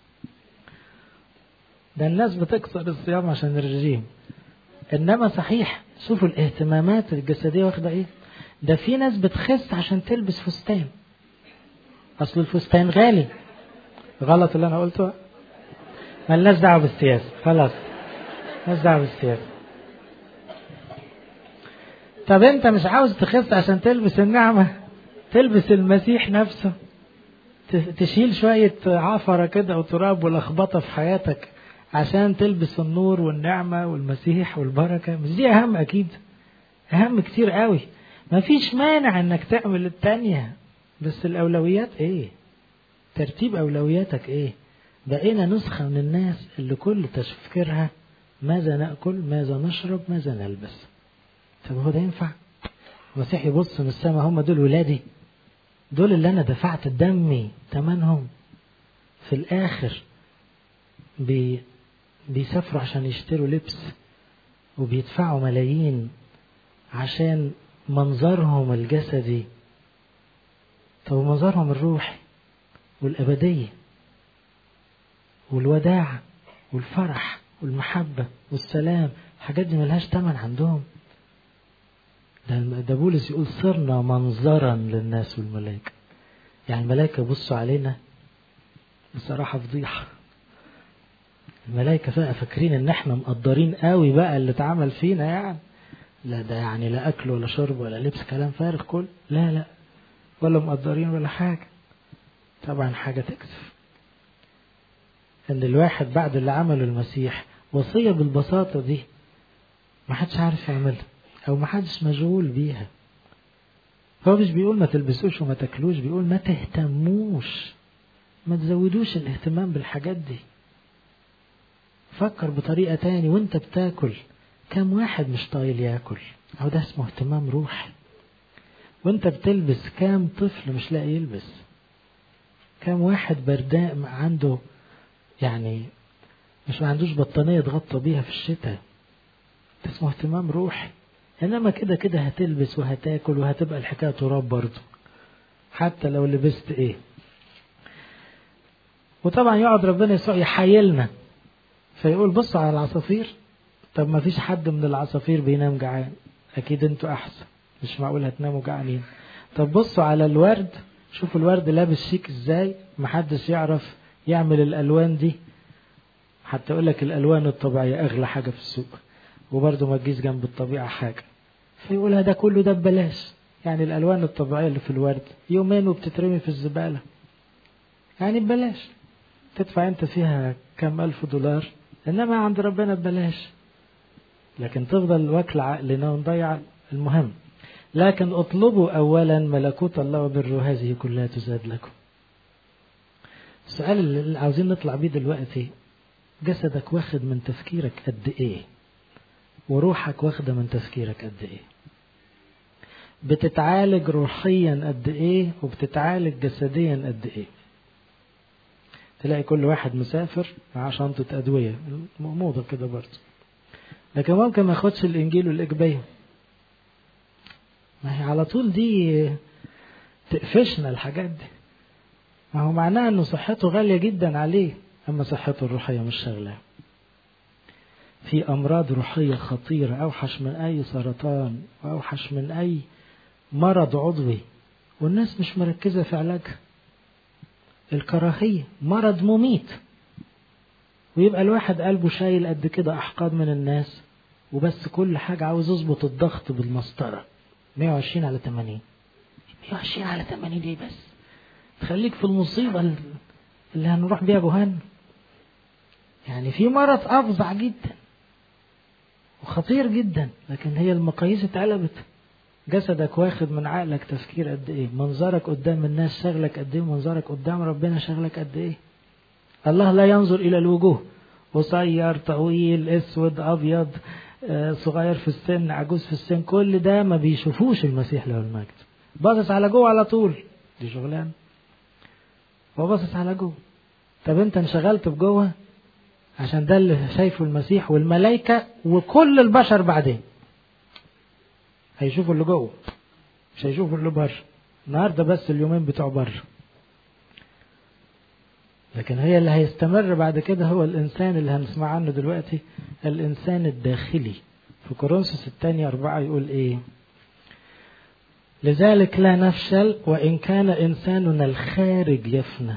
ده الناس بتكسر الصيام عشان الرجيم انما صحيح شوفوا الاهتمامات الجسدية واخدة ايه ده في ناس بتخس عشان تلبس فستان اصل الفستان غالي غلط اللي انا قلته ملناش دعوه بالسياسه خلاص ملناش دعوه بالسياسه طب انت مش عاوز تخس عشان تلبس النعمه تلبس المسيح نفسه تشيل شويه عفره كده وتراب ولخبطه في حياتك عشان تلبس النور والنعمه والمسيح والبركه مش دي اهم اكيد اهم كتير قوي مفيش مانع انك تعمل التانية بس الاولويات ايه ترتيب اولوياتك ايه بقينا نسخة من الناس اللي كل تفكيرها ماذا نأكل ماذا نشرب ماذا نلبس طب هو ده ينفع المسيح يبص من السماء هم دول ولادي دول اللي انا دفعت دمي تمنهم في الاخر بي بيسافروا عشان يشتروا لبس وبيدفعوا ملايين عشان منظرهم الجسدي طب منظرهم الروحي والأبدية والوداع والفرح والمحبة والسلام الحاجات دي ملهاش تمن عندهم ده ده بولس يقول صرنا منظرا للناس والملائكة يعني الملائكة يبصوا علينا بصراحة فضيحة الملائكة بقى فاكرين ان احنا مقدرين قوي بقى اللي اتعمل فينا يعني لا ده يعني لا اكل ولا شرب ولا لبس كلام فارغ كل لا لا ولا مقدرين ولا حاجة طبعا حاجة تكسف ان الواحد بعد اللي عمله المسيح وصية بالبساطة دي ما حدش عارف يعملها او ما حدش مشغول بيها هو مش بيقول ما تلبسوش وما تاكلوش بيقول ما تهتموش ما تزودوش الاهتمام بالحاجات دي فكر بطريقة تاني وانت بتاكل كم واحد مش طايل ياكل او ده اسمه اهتمام روحي وانت بتلبس كام طفل مش لاقي يلبس كام واحد برداء عنده يعني مش ما عندوش بطانية يتغطى بيها في الشتاء ده اسمه اهتمام روحي انما كده كده هتلبس وهتاكل وهتبقى الحكاية تراب برضه حتى لو لبست ايه وطبعا يقعد ربنا يسوع يحايلنا فيقول بصوا على العصافير طب ما فيش حد من العصافير بينام جعان اكيد انتوا احسن مش معقول هتناموا جعانين طب بصوا على الورد شوفوا الورد لابس شيك ازاي محدش يعرف يعمل الالوان دي حتى يقول لك الالوان الطبيعيه اغلى حاجه في السوق وبرضه ما تجيش جنب الطبيعه حاجه فيقولها ده كله ده ببلاش يعني الالوان الطبيعيه اللي في الورد يومين وبتترمي في الزباله يعني ببلاش تدفع انت فيها كم الف دولار انما عند ربنا ببلاش لكن تفضل واكل عقلنا ونضيع المهم لكن اطلبوا اولا ملكوت الله وبره هذه كلها تزاد لكم السؤال اللي عاوزين نطلع بيه دلوقتي جسدك واخد من تفكيرك قد ايه وروحك واخدة من تفكيرك قد ايه بتتعالج روحيا قد ايه وبتتعالج جسديا قد ايه تلاقي كل واحد مسافر مع شنطة أدوية موضة كده برضه لكن ممكن ما ياخدش الإنجيل والإجبية ما هي على طول دي تقفشنا الحاجات دي ما هو معناه انه صحته غالية جدا عليه اما صحته الروحية مش شغلة في امراض روحية خطيرة اوحش من اي سرطان واوحش من اي مرض عضوي والناس مش مركزة في علاجها الكراهية مرض مميت ويبقى الواحد قلبه شايل قد كده احقاد من الناس وبس كل حاجة عاوز يظبط الضغط بالمسطرة 120 على 80 120 على 80 دي بس تخليك في المصيبة اللي هنروح بيها جهنم يعني في مرض أفظع جدا وخطير جدا لكن هي المقاييس اتقلبت جسدك واخد من عقلك تفكير قد ايه منظرك قدام الناس شغلك قد ايه منظرك قدام ربنا شغلك قد ايه الله لا ينظر الى الوجوه قصير طويل اسود ابيض صغير في السن عجوز في السن كل ده ما بيشوفوش المسيح له المجد باصص على جوه على طول دي شغلانه هو باصص على جوه طب انت انشغلت بجوه عشان ده اللي شايفه المسيح والملائكة وكل البشر بعدين هيشوفوا اللي جوه مش هيشوفوا اللي بره النهارده بس اليومين بتوع بره لكن هي اللي هيستمر بعد كده هو الإنسان اللي هنسمع عنه دلوقتي الإنسان الداخلي في كورنثوس الثانية أربعة يقول إيه لذلك لا نفشل وإن كان إنساننا الخارج يفنى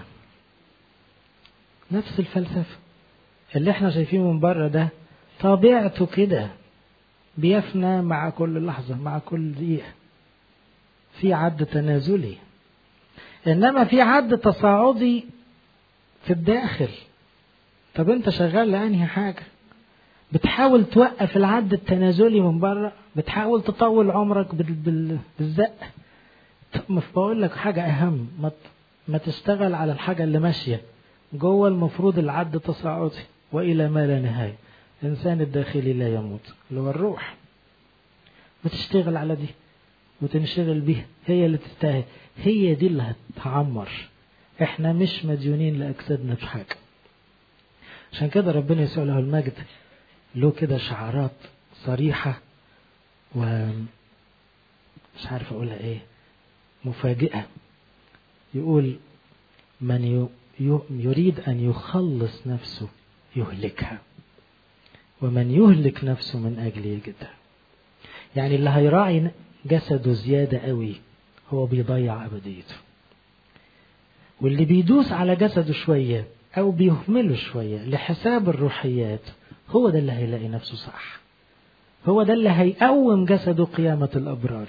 نفس الفلسفة اللي احنا شايفينه من بره ده طبيعته كده بيفنى مع كل لحظة مع كل دقيقة في عد تنازلي إنما في عد تصاعدي في الداخل طب انت شغال لأنهي حاجة بتحاول توقف العد التنازلي من بره بتحاول تطول عمرك بالزق طب بقول لك حاجة أهم ما ما تشتغل على الحاجة اللي ماشية جوه المفروض العد تصاعدي وإلى ما لا نهاية الإنسان الداخلي لا يموت اللي هو الروح وتشتغل على دي وتنشغل بيها هي اللي تستاهل هي دي اللي هتعمر احنا مش مديونين لأجسادنا في حاجة عشان كده ربنا يسوع له المجد له كده شعارات صريحة و مش عارف أقولها إيه مفاجئة يقول من يريد أن يخلص نفسه يهلكها ومن يهلك نفسه من أجل يجدها يعني اللي هيراعي جسده زيادة قوي هو بيضيع أبديته واللي بيدوس على جسده شوية أو بيهمله شوية لحساب الروحيات هو ده اللي هيلاقي نفسه صح هو ده اللي هيقوم جسده قيامة الأبرار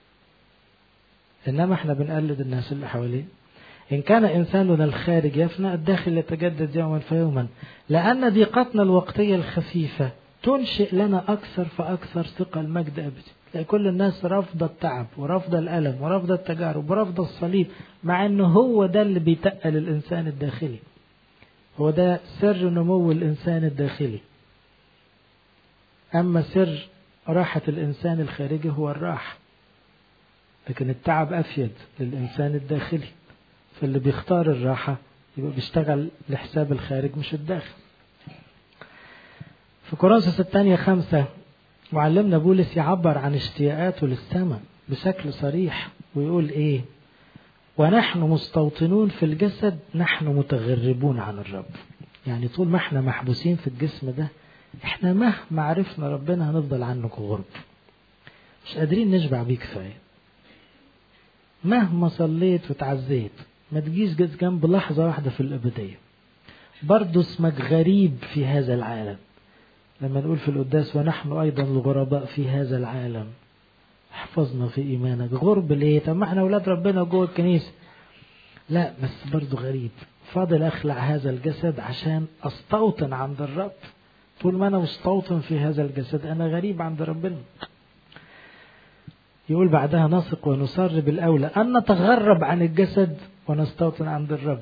إنما احنا بنقلد الناس اللي حواليه إن كان إنساننا الخارج يفنى الداخل يتجدد يوما فيوما لأن ضيقتنا الوقتية الخفيفة تنشئ لنا أكثر فأكثر ثقة المجد أبدي تلاقي كل الناس رافضة التعب ورافضة الألم ورافضة التجارب ورافضة الصليب مع أنه هو ده اللي بيتقل الإنسان الداخلي هو ده سر نمو الإنسان الداخلي أما سر راحة الإنسان الخارجي هو الراحة لكن التعب أفيد للإنسان الداخلي فاللي بيختار الراحة يبقى بيشتغل لحساب الخارج مش الداخل في كورنثوس الثانية خمسة معلمنا بولس يعبر عن اشتياقاته للسماء بشكل صريح ويقول ايه ونحن مستوطنون في الجسد نحن متغربون عن الرب يعني طول ما احنا محبوسين في الجسم ده احنا مهما عرفنا ربنا هنفضل عنك غرب مش قادرين نشبع بيه كفايه مهما صليت وتعزيت ما تجيش جنب لحظة واحدة في الأبدية برضه اسمك غريب في هذا العالم لما نقول في القداس ونحن أيضا الغرباء في هذا العالم احفظنا في إيمانك غرب ليه طب ما احنا أولاد ربنا جوه الكنيسة لا بس برضه غريب فاضل أخلع هذا الجسد عشان أستوطن عند الرب طول ما أنا مستوطن في هذا الجسد أنا غريب عند ربنا يقول بعدها نثق ونصر بالأولى أن نتغرب عن الجسد ونستوطن عند الرب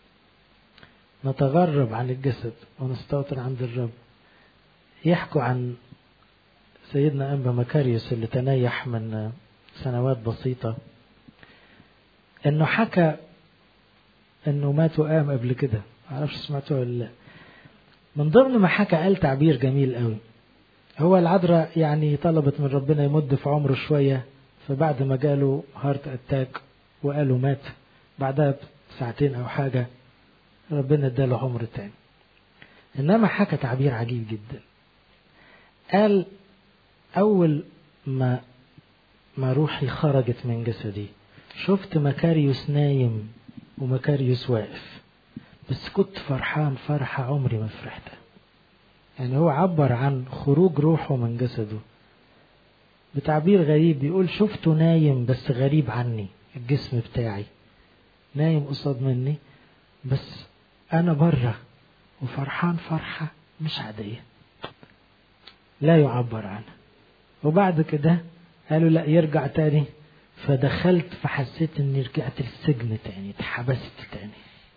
نتغرب عن الجسد ونستوطن عند الرب يحكوا عن سيدنا أنبا مكاريوس اللي تنيح من سنوات بسيطة انه حكى انه مات وقام قبل كده معرفش سمعتوه ولا لا من ضمن ما حكى قال تعبير جميل قوي هو العذراء يعني طلبت من ربنا يمد في عمره شوية فبعد ما جاله هارت اتاك وقالوا مات بعدها ساعتين او حاجة ربنا اداله عمر تاني انما حكى تعبير عجيب جدا قال اول ما ما روحي خرجت من جسدي شفت مكاريوس نايم ومكاريوس واقف بس كنت فرحان فرحة عمري ما فرحتها يعني هو عبر عن خروج روحه من جسده بتعبير غريب بيقول شفته نايم بس غريب عني الجسم بتاعي نايم قصاد مني بس انا بره وفرحان فرحة مش عادية لا يعبر عنها وبعد كده قالوا لا يرجع تاني فدخلت فحسيت اني رجعت السجن تاني اتحبست تاني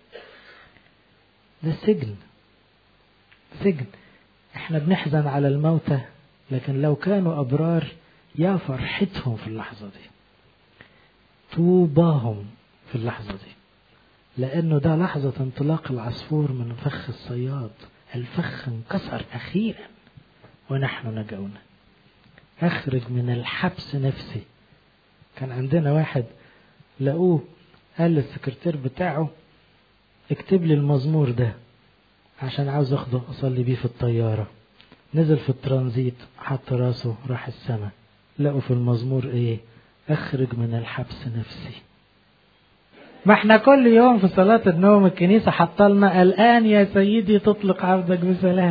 ده سجن سجن احنا بنحزن على الموتى لكن لو كانوا ابرار يا فرحتهم في اللحظه دي طوباهم في اللحظه دي لانه ده لحظه انطلاق العصفور من فخ الصياد الفخ انكسر اخيرا ونحن نجونا اخرج من الحبس نفسي كان عندنا واحد لقوه قال للسكرتير بتاعه اكتب لي المزمور ده عشان عاوز اخده اصلي بيه في الطيارة نزل في الترانزيت حط راسه راح السماء لقوا في المزمور ايه اخرج من الحبس نفسي ما احنا كل يوم في صلاة النوم الكنيسة حطلنا الآن يا سيدي تطلق عبدك بسلام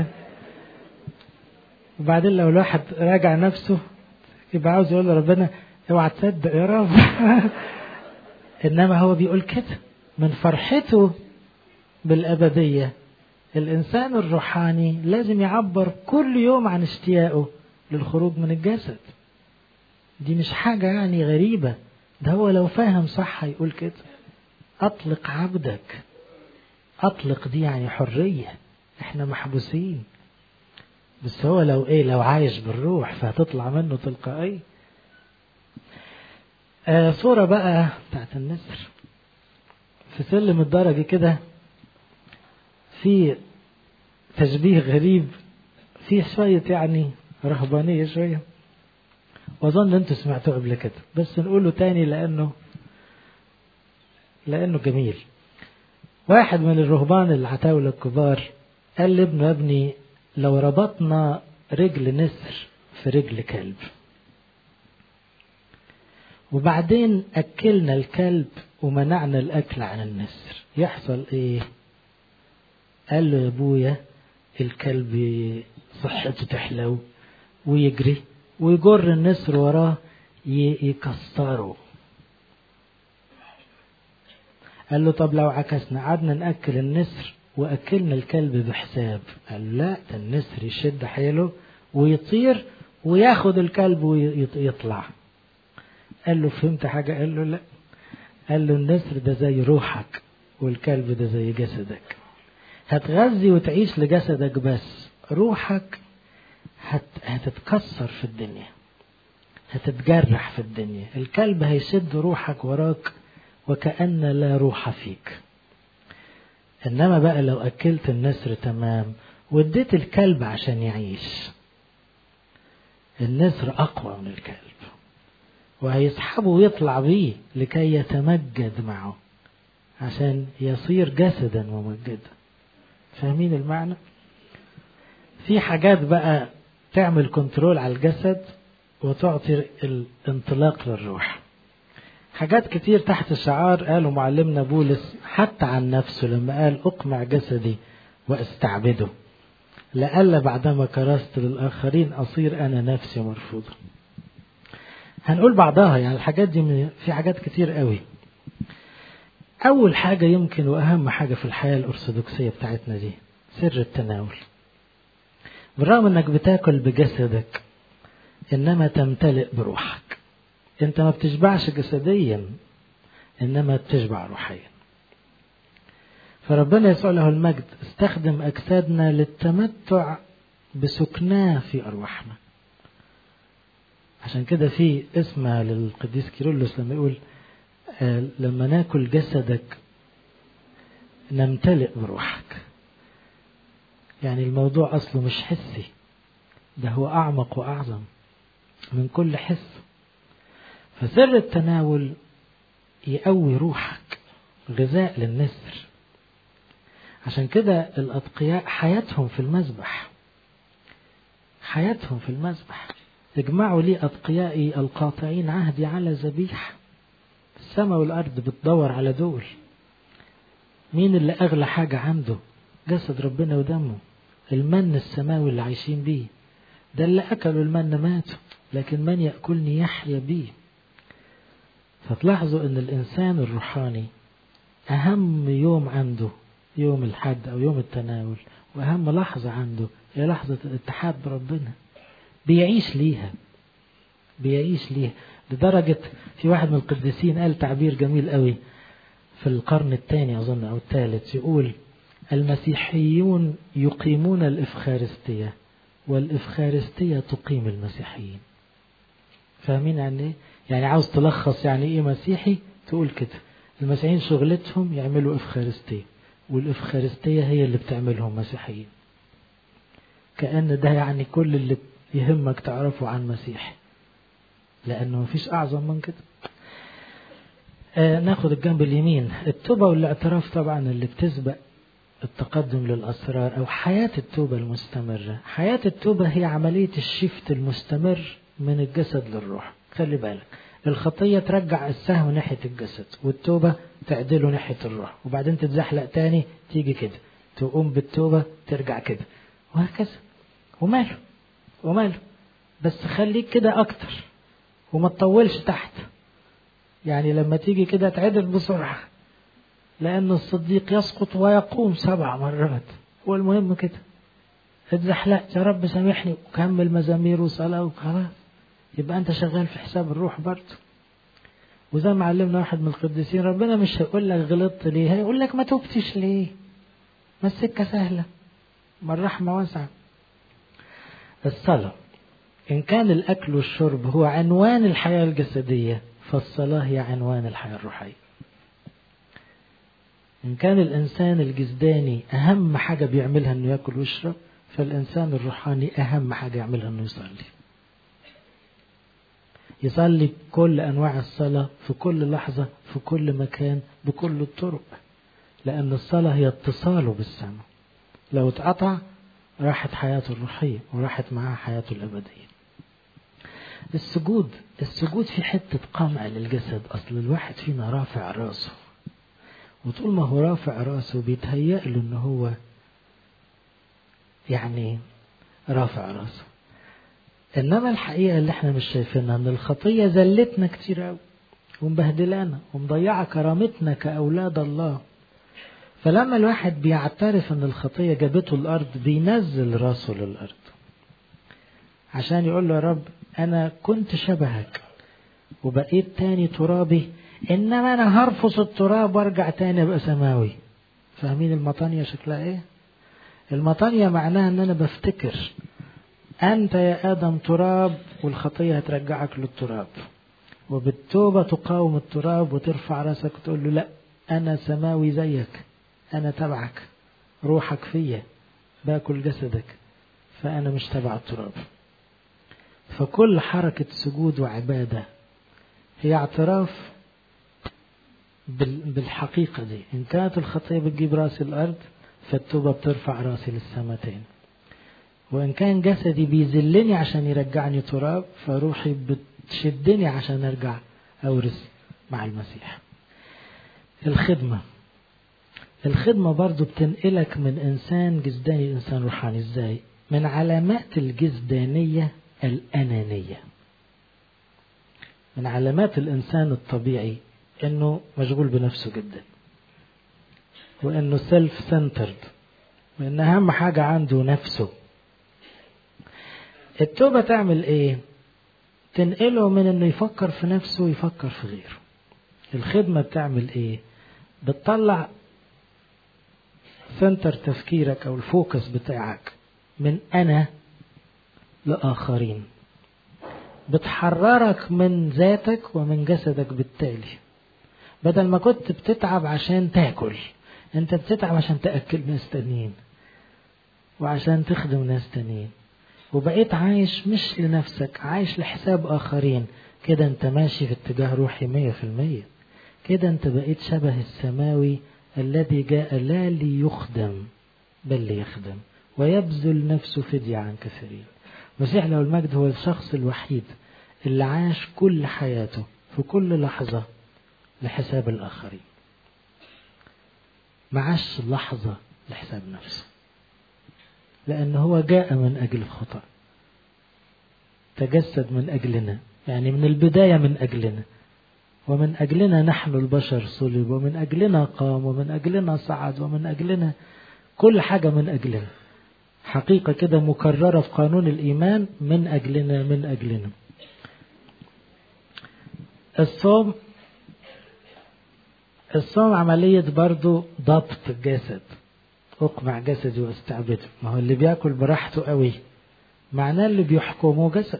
وبعدين لو الواحد راجع نفسه يبقى عاوز يقول لربنا اوعى تصدق يا رب انما هو بيقول كده من فرحته بالابديه الانسان الروحاني لازم يعبر كل يوم عن اشتياقه للخروج من الجسد دي مش حاجه يعني غريبه ده هو لو فاهم صح هيقول كده اطلق عبدك اطلق دي يعني حريه احنا محبوسين بس هو لو ايه لو عايش بالروح فهتطلع منه تلقائي آه صورة بقى بتاعت النسر في سلم الدرجة كده في تشبيه غريب في شوية يعني رهبانية شوية وأظن أنتوا سمعتوه قبل كده بس نقوله تاني لأنه لأنه جميل واحد من الرهبان العتاولة الكبار قال لابنه يا ابني لو ربطنا رجل نسر في رجل كلب وبعدين أكلنا الكلب ومنعنا الأكل عن النسر يحصل إيه قال له يا أبويا الكلب صحته تحلو ويجري ويجر النسر وراه يكسره قال له طب لو عكسنا قعدنا نأكل النسر وأكلنا الكلب بحساب قال لا ده النسر يشد حيله ويطير وياخد الكلب ويطلع قال له فهمت حاجة قال له لا قال له النسر ده زي روحك والكلب ده زي جسدك هتغذي وتعيش لجسدك بس روحك هت... هتتكسر في الدنيا هتتجرح في الدنيا الكلب هيشد روحك وراك وكأن لا روح فيك إنما بقى لو أكلت النسر تمام واديت الكلب عشان يعيش النسر أقوى من الكلب وهيسحبه ويطلع بيه لكي يتمجد معه عشان يصير جسدا ممجدا فاهمين المعنى في حاجات بقى تعمل كنترول على الجسد وتعطي الانطلاق للروح حاجات كتير تحت الشعار قاله معلمنا بولس حتى عن نفسه لما قال أقمع جسدي وأستعبده لألا بعدما كرست للآخرين أصير أنا نفسي مرفوضة هنقول بعضها يعني الحاجات دي في حاجات كتير قوي أول حاجة يمكن وأهم حاجة في الحياة الأرثوذكسية بتاعتنا دي سر التناول بالرغم انك بتاكل بجسدك انما تمتلئ بروحك انت ما بتشبعش جسديا انما بتشبع روحيا فربنا يسوع له المجد استخدم اجسادنا للتمتع بسكناه في ارواحنا عشان كده في اسمها للقديس كيرلس لما يقول آه لما ناكل جسدك نمتلئ بروحك يعني الموضوع أصله مش حسي ده هو أعمق وأعظم من كل حس فسر التناول يقوي روحك غذاء للنسر عشان كده الأتقياء حياتهم في المذبح حياتهم في المذبح اجمعوا لي أتقيائي القاطعين عهدي على ذبيح السماء والأرض بتدور على دول مين اللي أغلى حاجة عنده جسد ربنا ودمه المن السماوي اللي عايشين بيه ده اللي أكلوا المن ماتوا لكن من يأكلني يحيا بيه فتلاحظوا أن الإنسان الروحاني أهم يوم عنده يوم الحد أو يوم التناول وأهم لحظة عنده هي لحظة الاتحاد بربنا بيعيش ليها بيعيش ليه لدرجة في واحد من القديسين قال تعبير جميل قوي في القرن الثاني أظن أو الثالث يقول المسيحيون يقيمون الإفخارستية والإفخارستية تقيم المسيحيين فاهمين يعني ايه؟ يعني عاوز تلخص يعني ايه مسيحي تقول كده المسيحيين شغلتهم يعملوا إفخارستية والإفخارستية هي اللي بتعملهم مسيحيين كأن ده يعني كل اللي يهمك تعرفه عن مسيح لأنه مفيش أعظم من كده آه ناخد الجنب اليمين التوبة والاعتراف طبعا اللي بتسبق التقدم للأسرار أو حياة التوبة المستمرة حياة التوبة هي عملية الشفت المستمر من الجسد للروح خلي بالك الخطية ترجع السهم ناحية الجسد والتوبة تعدله ناحية الروح وبعدين تتزحلق تاني تيجي كده تقوم بالتوبة ترجع كده وهكذا وماله وماله بس خليك كده أكتر وما تطولش تحت يعني لما تيجي كده تعدل بسرعة لأن الصديق يسقط ويقوم سبع مرات هو المهم كده اتزحلقت يا رب سامحني وكمل مزامير وصلاة وخلاص يبقى أنت شغال في حساب الروح برضه وزي ما علمنا واحد من القديسين ربنا مش هيقول لك غلطت ليه هيقول لك ما تبتش ليه ما السكة سهلة ما الرحمة واسعة الصلاة إن كان الأكل والشرب هو عنوان الحياة الجسدية فالصلاة هي عنوان الحياة الروحية إن كان الإنسان الجسداني أهم حاجة بيعملها إنه ياكل ويشرب فالإنسان الروحاني أهم حاجة يعملها إنه يصلي يصلي كل أنواع الصلاة في كل لحظة في كل مكان بكل الطرق لأن الصلاة هي اتصاله بالسماء لو اتقطع راحت حياته الروحية وراحت معها حياته الأبدية السجود السجود في حتة قمع للجسد أصل الواحد فينا رافع راسه وطول ما هو رافع راسه بيتهيأ له إن هو يعني رافع راسه إنما الحقيقة اللي احنا مش شايفينها إن الخطية زلتنا كتير أوي ومبهدلانا ومضيعة كرامتنا كأولاد الله فلما الواحد بيعترف ان الخطية جابته الارض بينزل راسه للارض عشان يقول له يا رب انا كنت شبهك وبقيت تاني ترابي انما انا هرفص التراب وارجع تاني ابقى سماوي فاهمين المطانية شكلها ايه المطانية معناها ان انا بفتكر انت يا ادم تراب والخطية هترجعك للتراب وبالتوبة تقاوم التراب وترفع راسك وتقول له لا انا سماوي زيك أنا تبعك روحك فيا باكل جسدك فأنا مش تبع التراب فكل حركة سجود وعبادة هي اعتراف بالحقيقة دي إن كانت الخطية بتجيب راسي الأرض فالتوبة بترفع راسي للسماء تاني وإن كان جسدي بيذلني عشان يرجعني تراب فروحي بتشدني عشان أرجع أورث مع المسيح الخدمة الخدمة برضو بتنقلك من إنسان جسداني لإنسان روحاني إزاي؟ من علامات الجسدانية الأنانية من علامات الإنسان الطبيعي إنه مشغول بنفسه جدا وإنه سيلف سنترد وإن أهم حاجة عنده نفسه التوبة تعمل إيه؟ تنقله من إنه يفكر في نفسه يفكر في غيره الخدمة بتعمل إيه؟ بتطلع سنتر تفكيرك او الفوكس بتاعك من انا لاخرين بتحررك من ذاتك ومن جسدك بالتالي بدل ما كنت بتتعب عشان تاكل انت بتتعب عشان تاكل ناس تانيين وعشان تخدم ناس تانيين وبقيت عايش مش لنفسك عايش لحساب اخرين كده انت ماشي في اتجاه روحي مية في المية كده انت بقيت شبه السماوي الذي جاء لا ليخدم بل ليخدم ويبذل نفسه فدية عن كثيرين المسيح له المجد هو الشخص الوحيد اللي عاش كل حياته في كل لحظة لحساب الآخرين ما عاش لحظة لحساب نفسه لأن هو جاء من أجل الخطأ تجسد من أجلنا يعني من البداية من أجلنا ومن أجلنا نحن البشر صلب ومن أجلنا قام ومن أجلنا صعد ومن أجلنا كل حاجة من أجلنا حقيقة كده مكررة في قانون الإيمان من أجلنا من أجلنا الصوم الصوم عملية برضو ضبط الجسد أقمع جسدي واستعبده ما هو اللي بياكل براحته قوي معناه اللي بيحكمه جسد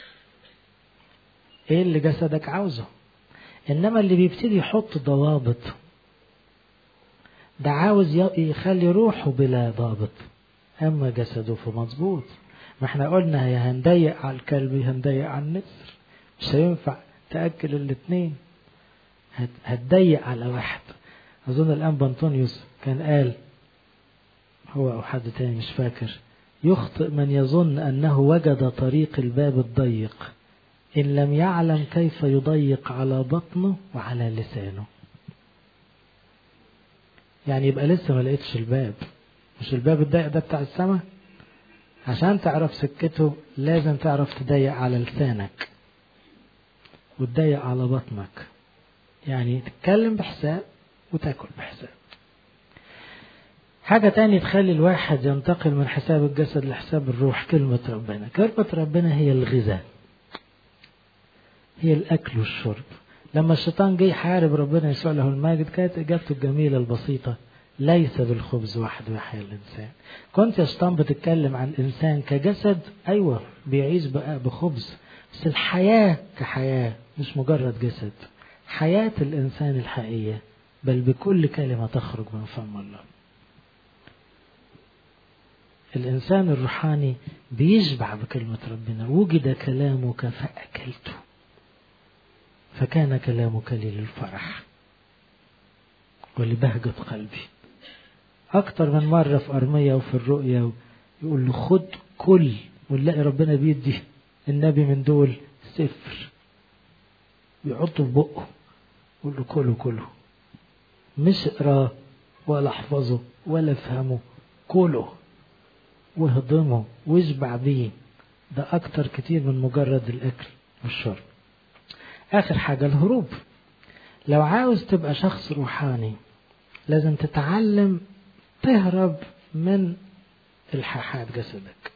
ايه اللي جسدك عاوزه انما اللي بيبتدي يحط ضوابط ده عاوز يخلي روحه بلا ضابط اما جسده فمظبوط ما احنا قلنا يا هنضيق على الكلب يا هنضيق على النسر مش هينفع تاكل الاثنين هتضيق على واحد اظن الان بنطونيوس كان قال هو او حد تاني مش فاكر يخطئ من يظن انه وجد طريق الباب الضيق ان لم يعلم كيف يضيق على بطنه وعلى لسانه يعني يبقى لسه ما لقيتش الباب مش الباب الضيق ده بتاع السماء عشان تعرف سكته لازم تعرف تضيق على لسانك وتضيق على بطنك يعني تتكلم بحساب وتاكل بحساب حاجة تانية تخلي الواحد ينتقل من حساب الجسد لحساب الروح كلمة ربنا كلمة ربنا هي الغذاء هي الأكل والشرب لما الشيطان جه يحارب ربنا يسوع له الماجد كانت إجابته الجميلة البسيطة ليس بالخبز وحده يحيى الإنسان كنت يا شيطان بتتكلم عن إنسان كجسد أيوة بيعيش بقى بخبز بس الحياة كحياة مش مجرد جسد حياة الإنسان الحقيقية بل بكل كلمة تخرج من فم الله الإنسان الروحاني بيشبع بكلمة ربنا وجد كلامك فأكلته فكان كلامك لي للفرح ولبهجة قلبي أكتر من مرة في أرمية وفي الرؤيا يقول له خد كل ونلاقي ربنا بيدي النبي من دول سفر بيحطه في بقه يقول له كله كله مش اقراه ولا احفظه ولا افهمه كله واهضمه واشبع بيه ده اكتر كتير من مجرد الاكل والشرب اخر حاجة الهروب لو عاوز تبقى شخص روحاني لازم تتعلم تهرب من الحاحات جسدك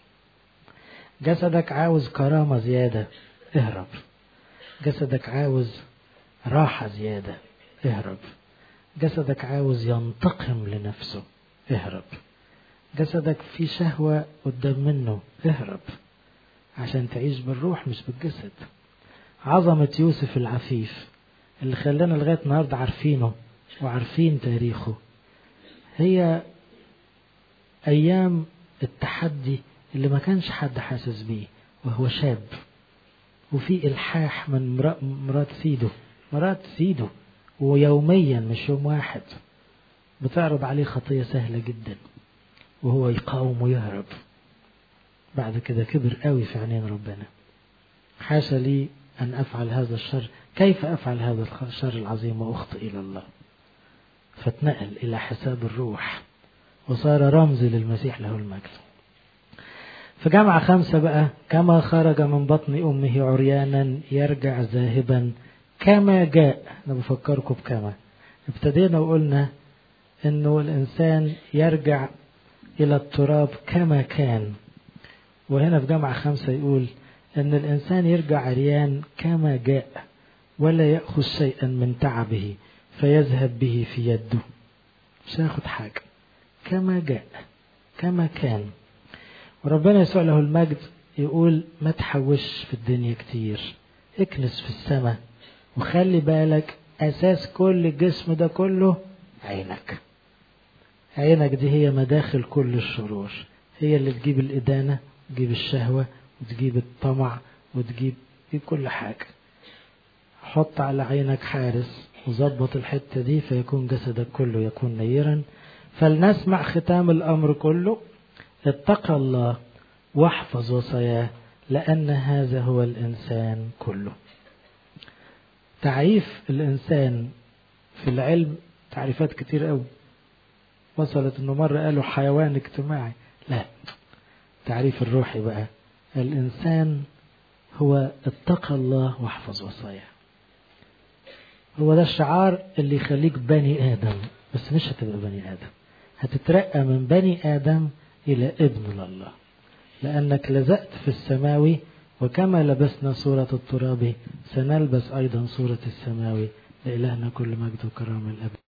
جسدك عاوز كرامة زيادة اهرب جسدك عاوز راحة زيادة اهرب جسدك عاوز ينتقم لنفسه اهرب جسدك في شهوة قدام منه اهرب عشان تعيش بالروح مش بالجسد عظمة يوسف العفيف اللي خلانا لغاية النهاردة عارفينه وعارفين تاريخه هي أيام التحدي اللي ما كانش حد حاسس بيه وهو شاب وفي إلحاح من مرات سيده مرات سيده ويوميا مش يوم واحد بتعرض عليه خطية سهلة جدا وهو يقاوم ويهرب بعد كده كبر قوي في عينين ربنا حاشا لي أن أفعل هذا الشر كيف أفعل هذا الشر العظيم وأخطئ إلى الله فاتنقل إلى حساب الروح وصار رمز للمسيح له المجد في جامعة خمسة بقى كما خرج من بطن أمه عريانا يرجع ذاهبا كما جاء أنا بفكركم بكما ابتدينا وقلنا أنه الإنسان يرجع إلى التراب كما كان وهنا في جامعة خمسة يقول أن الإنسان يرجع عريان كما جاء ولا يأخذ شيئا من تعبه فيذهب به في يده مش هياخد حاجة كما جاء كما كان وربنا يسوع له المجد يقول ما تحوش في الدنيا كتير اكنس في السماء وخلي بالك أساس كل الجسم ده كله عينك عينك دي هي مداخل كل الشرور هي اللي تجيب الإدانة تجيب الشهوة وتجيب الطمع وتجيب دي كل حاجة حط على عينك حارس وظبط الحتة دي فيكون جسدك كله يكون نيرا فلنسمع ختام الأمر كله اتق الله واحفظ وصاياه لأن هذا هو الإنسان كله تعريف الإنسان في العلم تعريفات كتير قوي وصلت انه مرة قالوا حيوان اجتماعي لا تعريف الروحي بقى الإنسان هو اتقى الله واحفظ وصاياه هو ده الشعار اللي يخليك بني آدم بس مش هتبقى بني آدم هتترقى من بني آدم إلى ابن الله لأنك لزقت في السماوي وكما لبسنا صورة التراب سنلبس أيضا صورة السماوي لإلهنا كل مجد وكرامة الأبد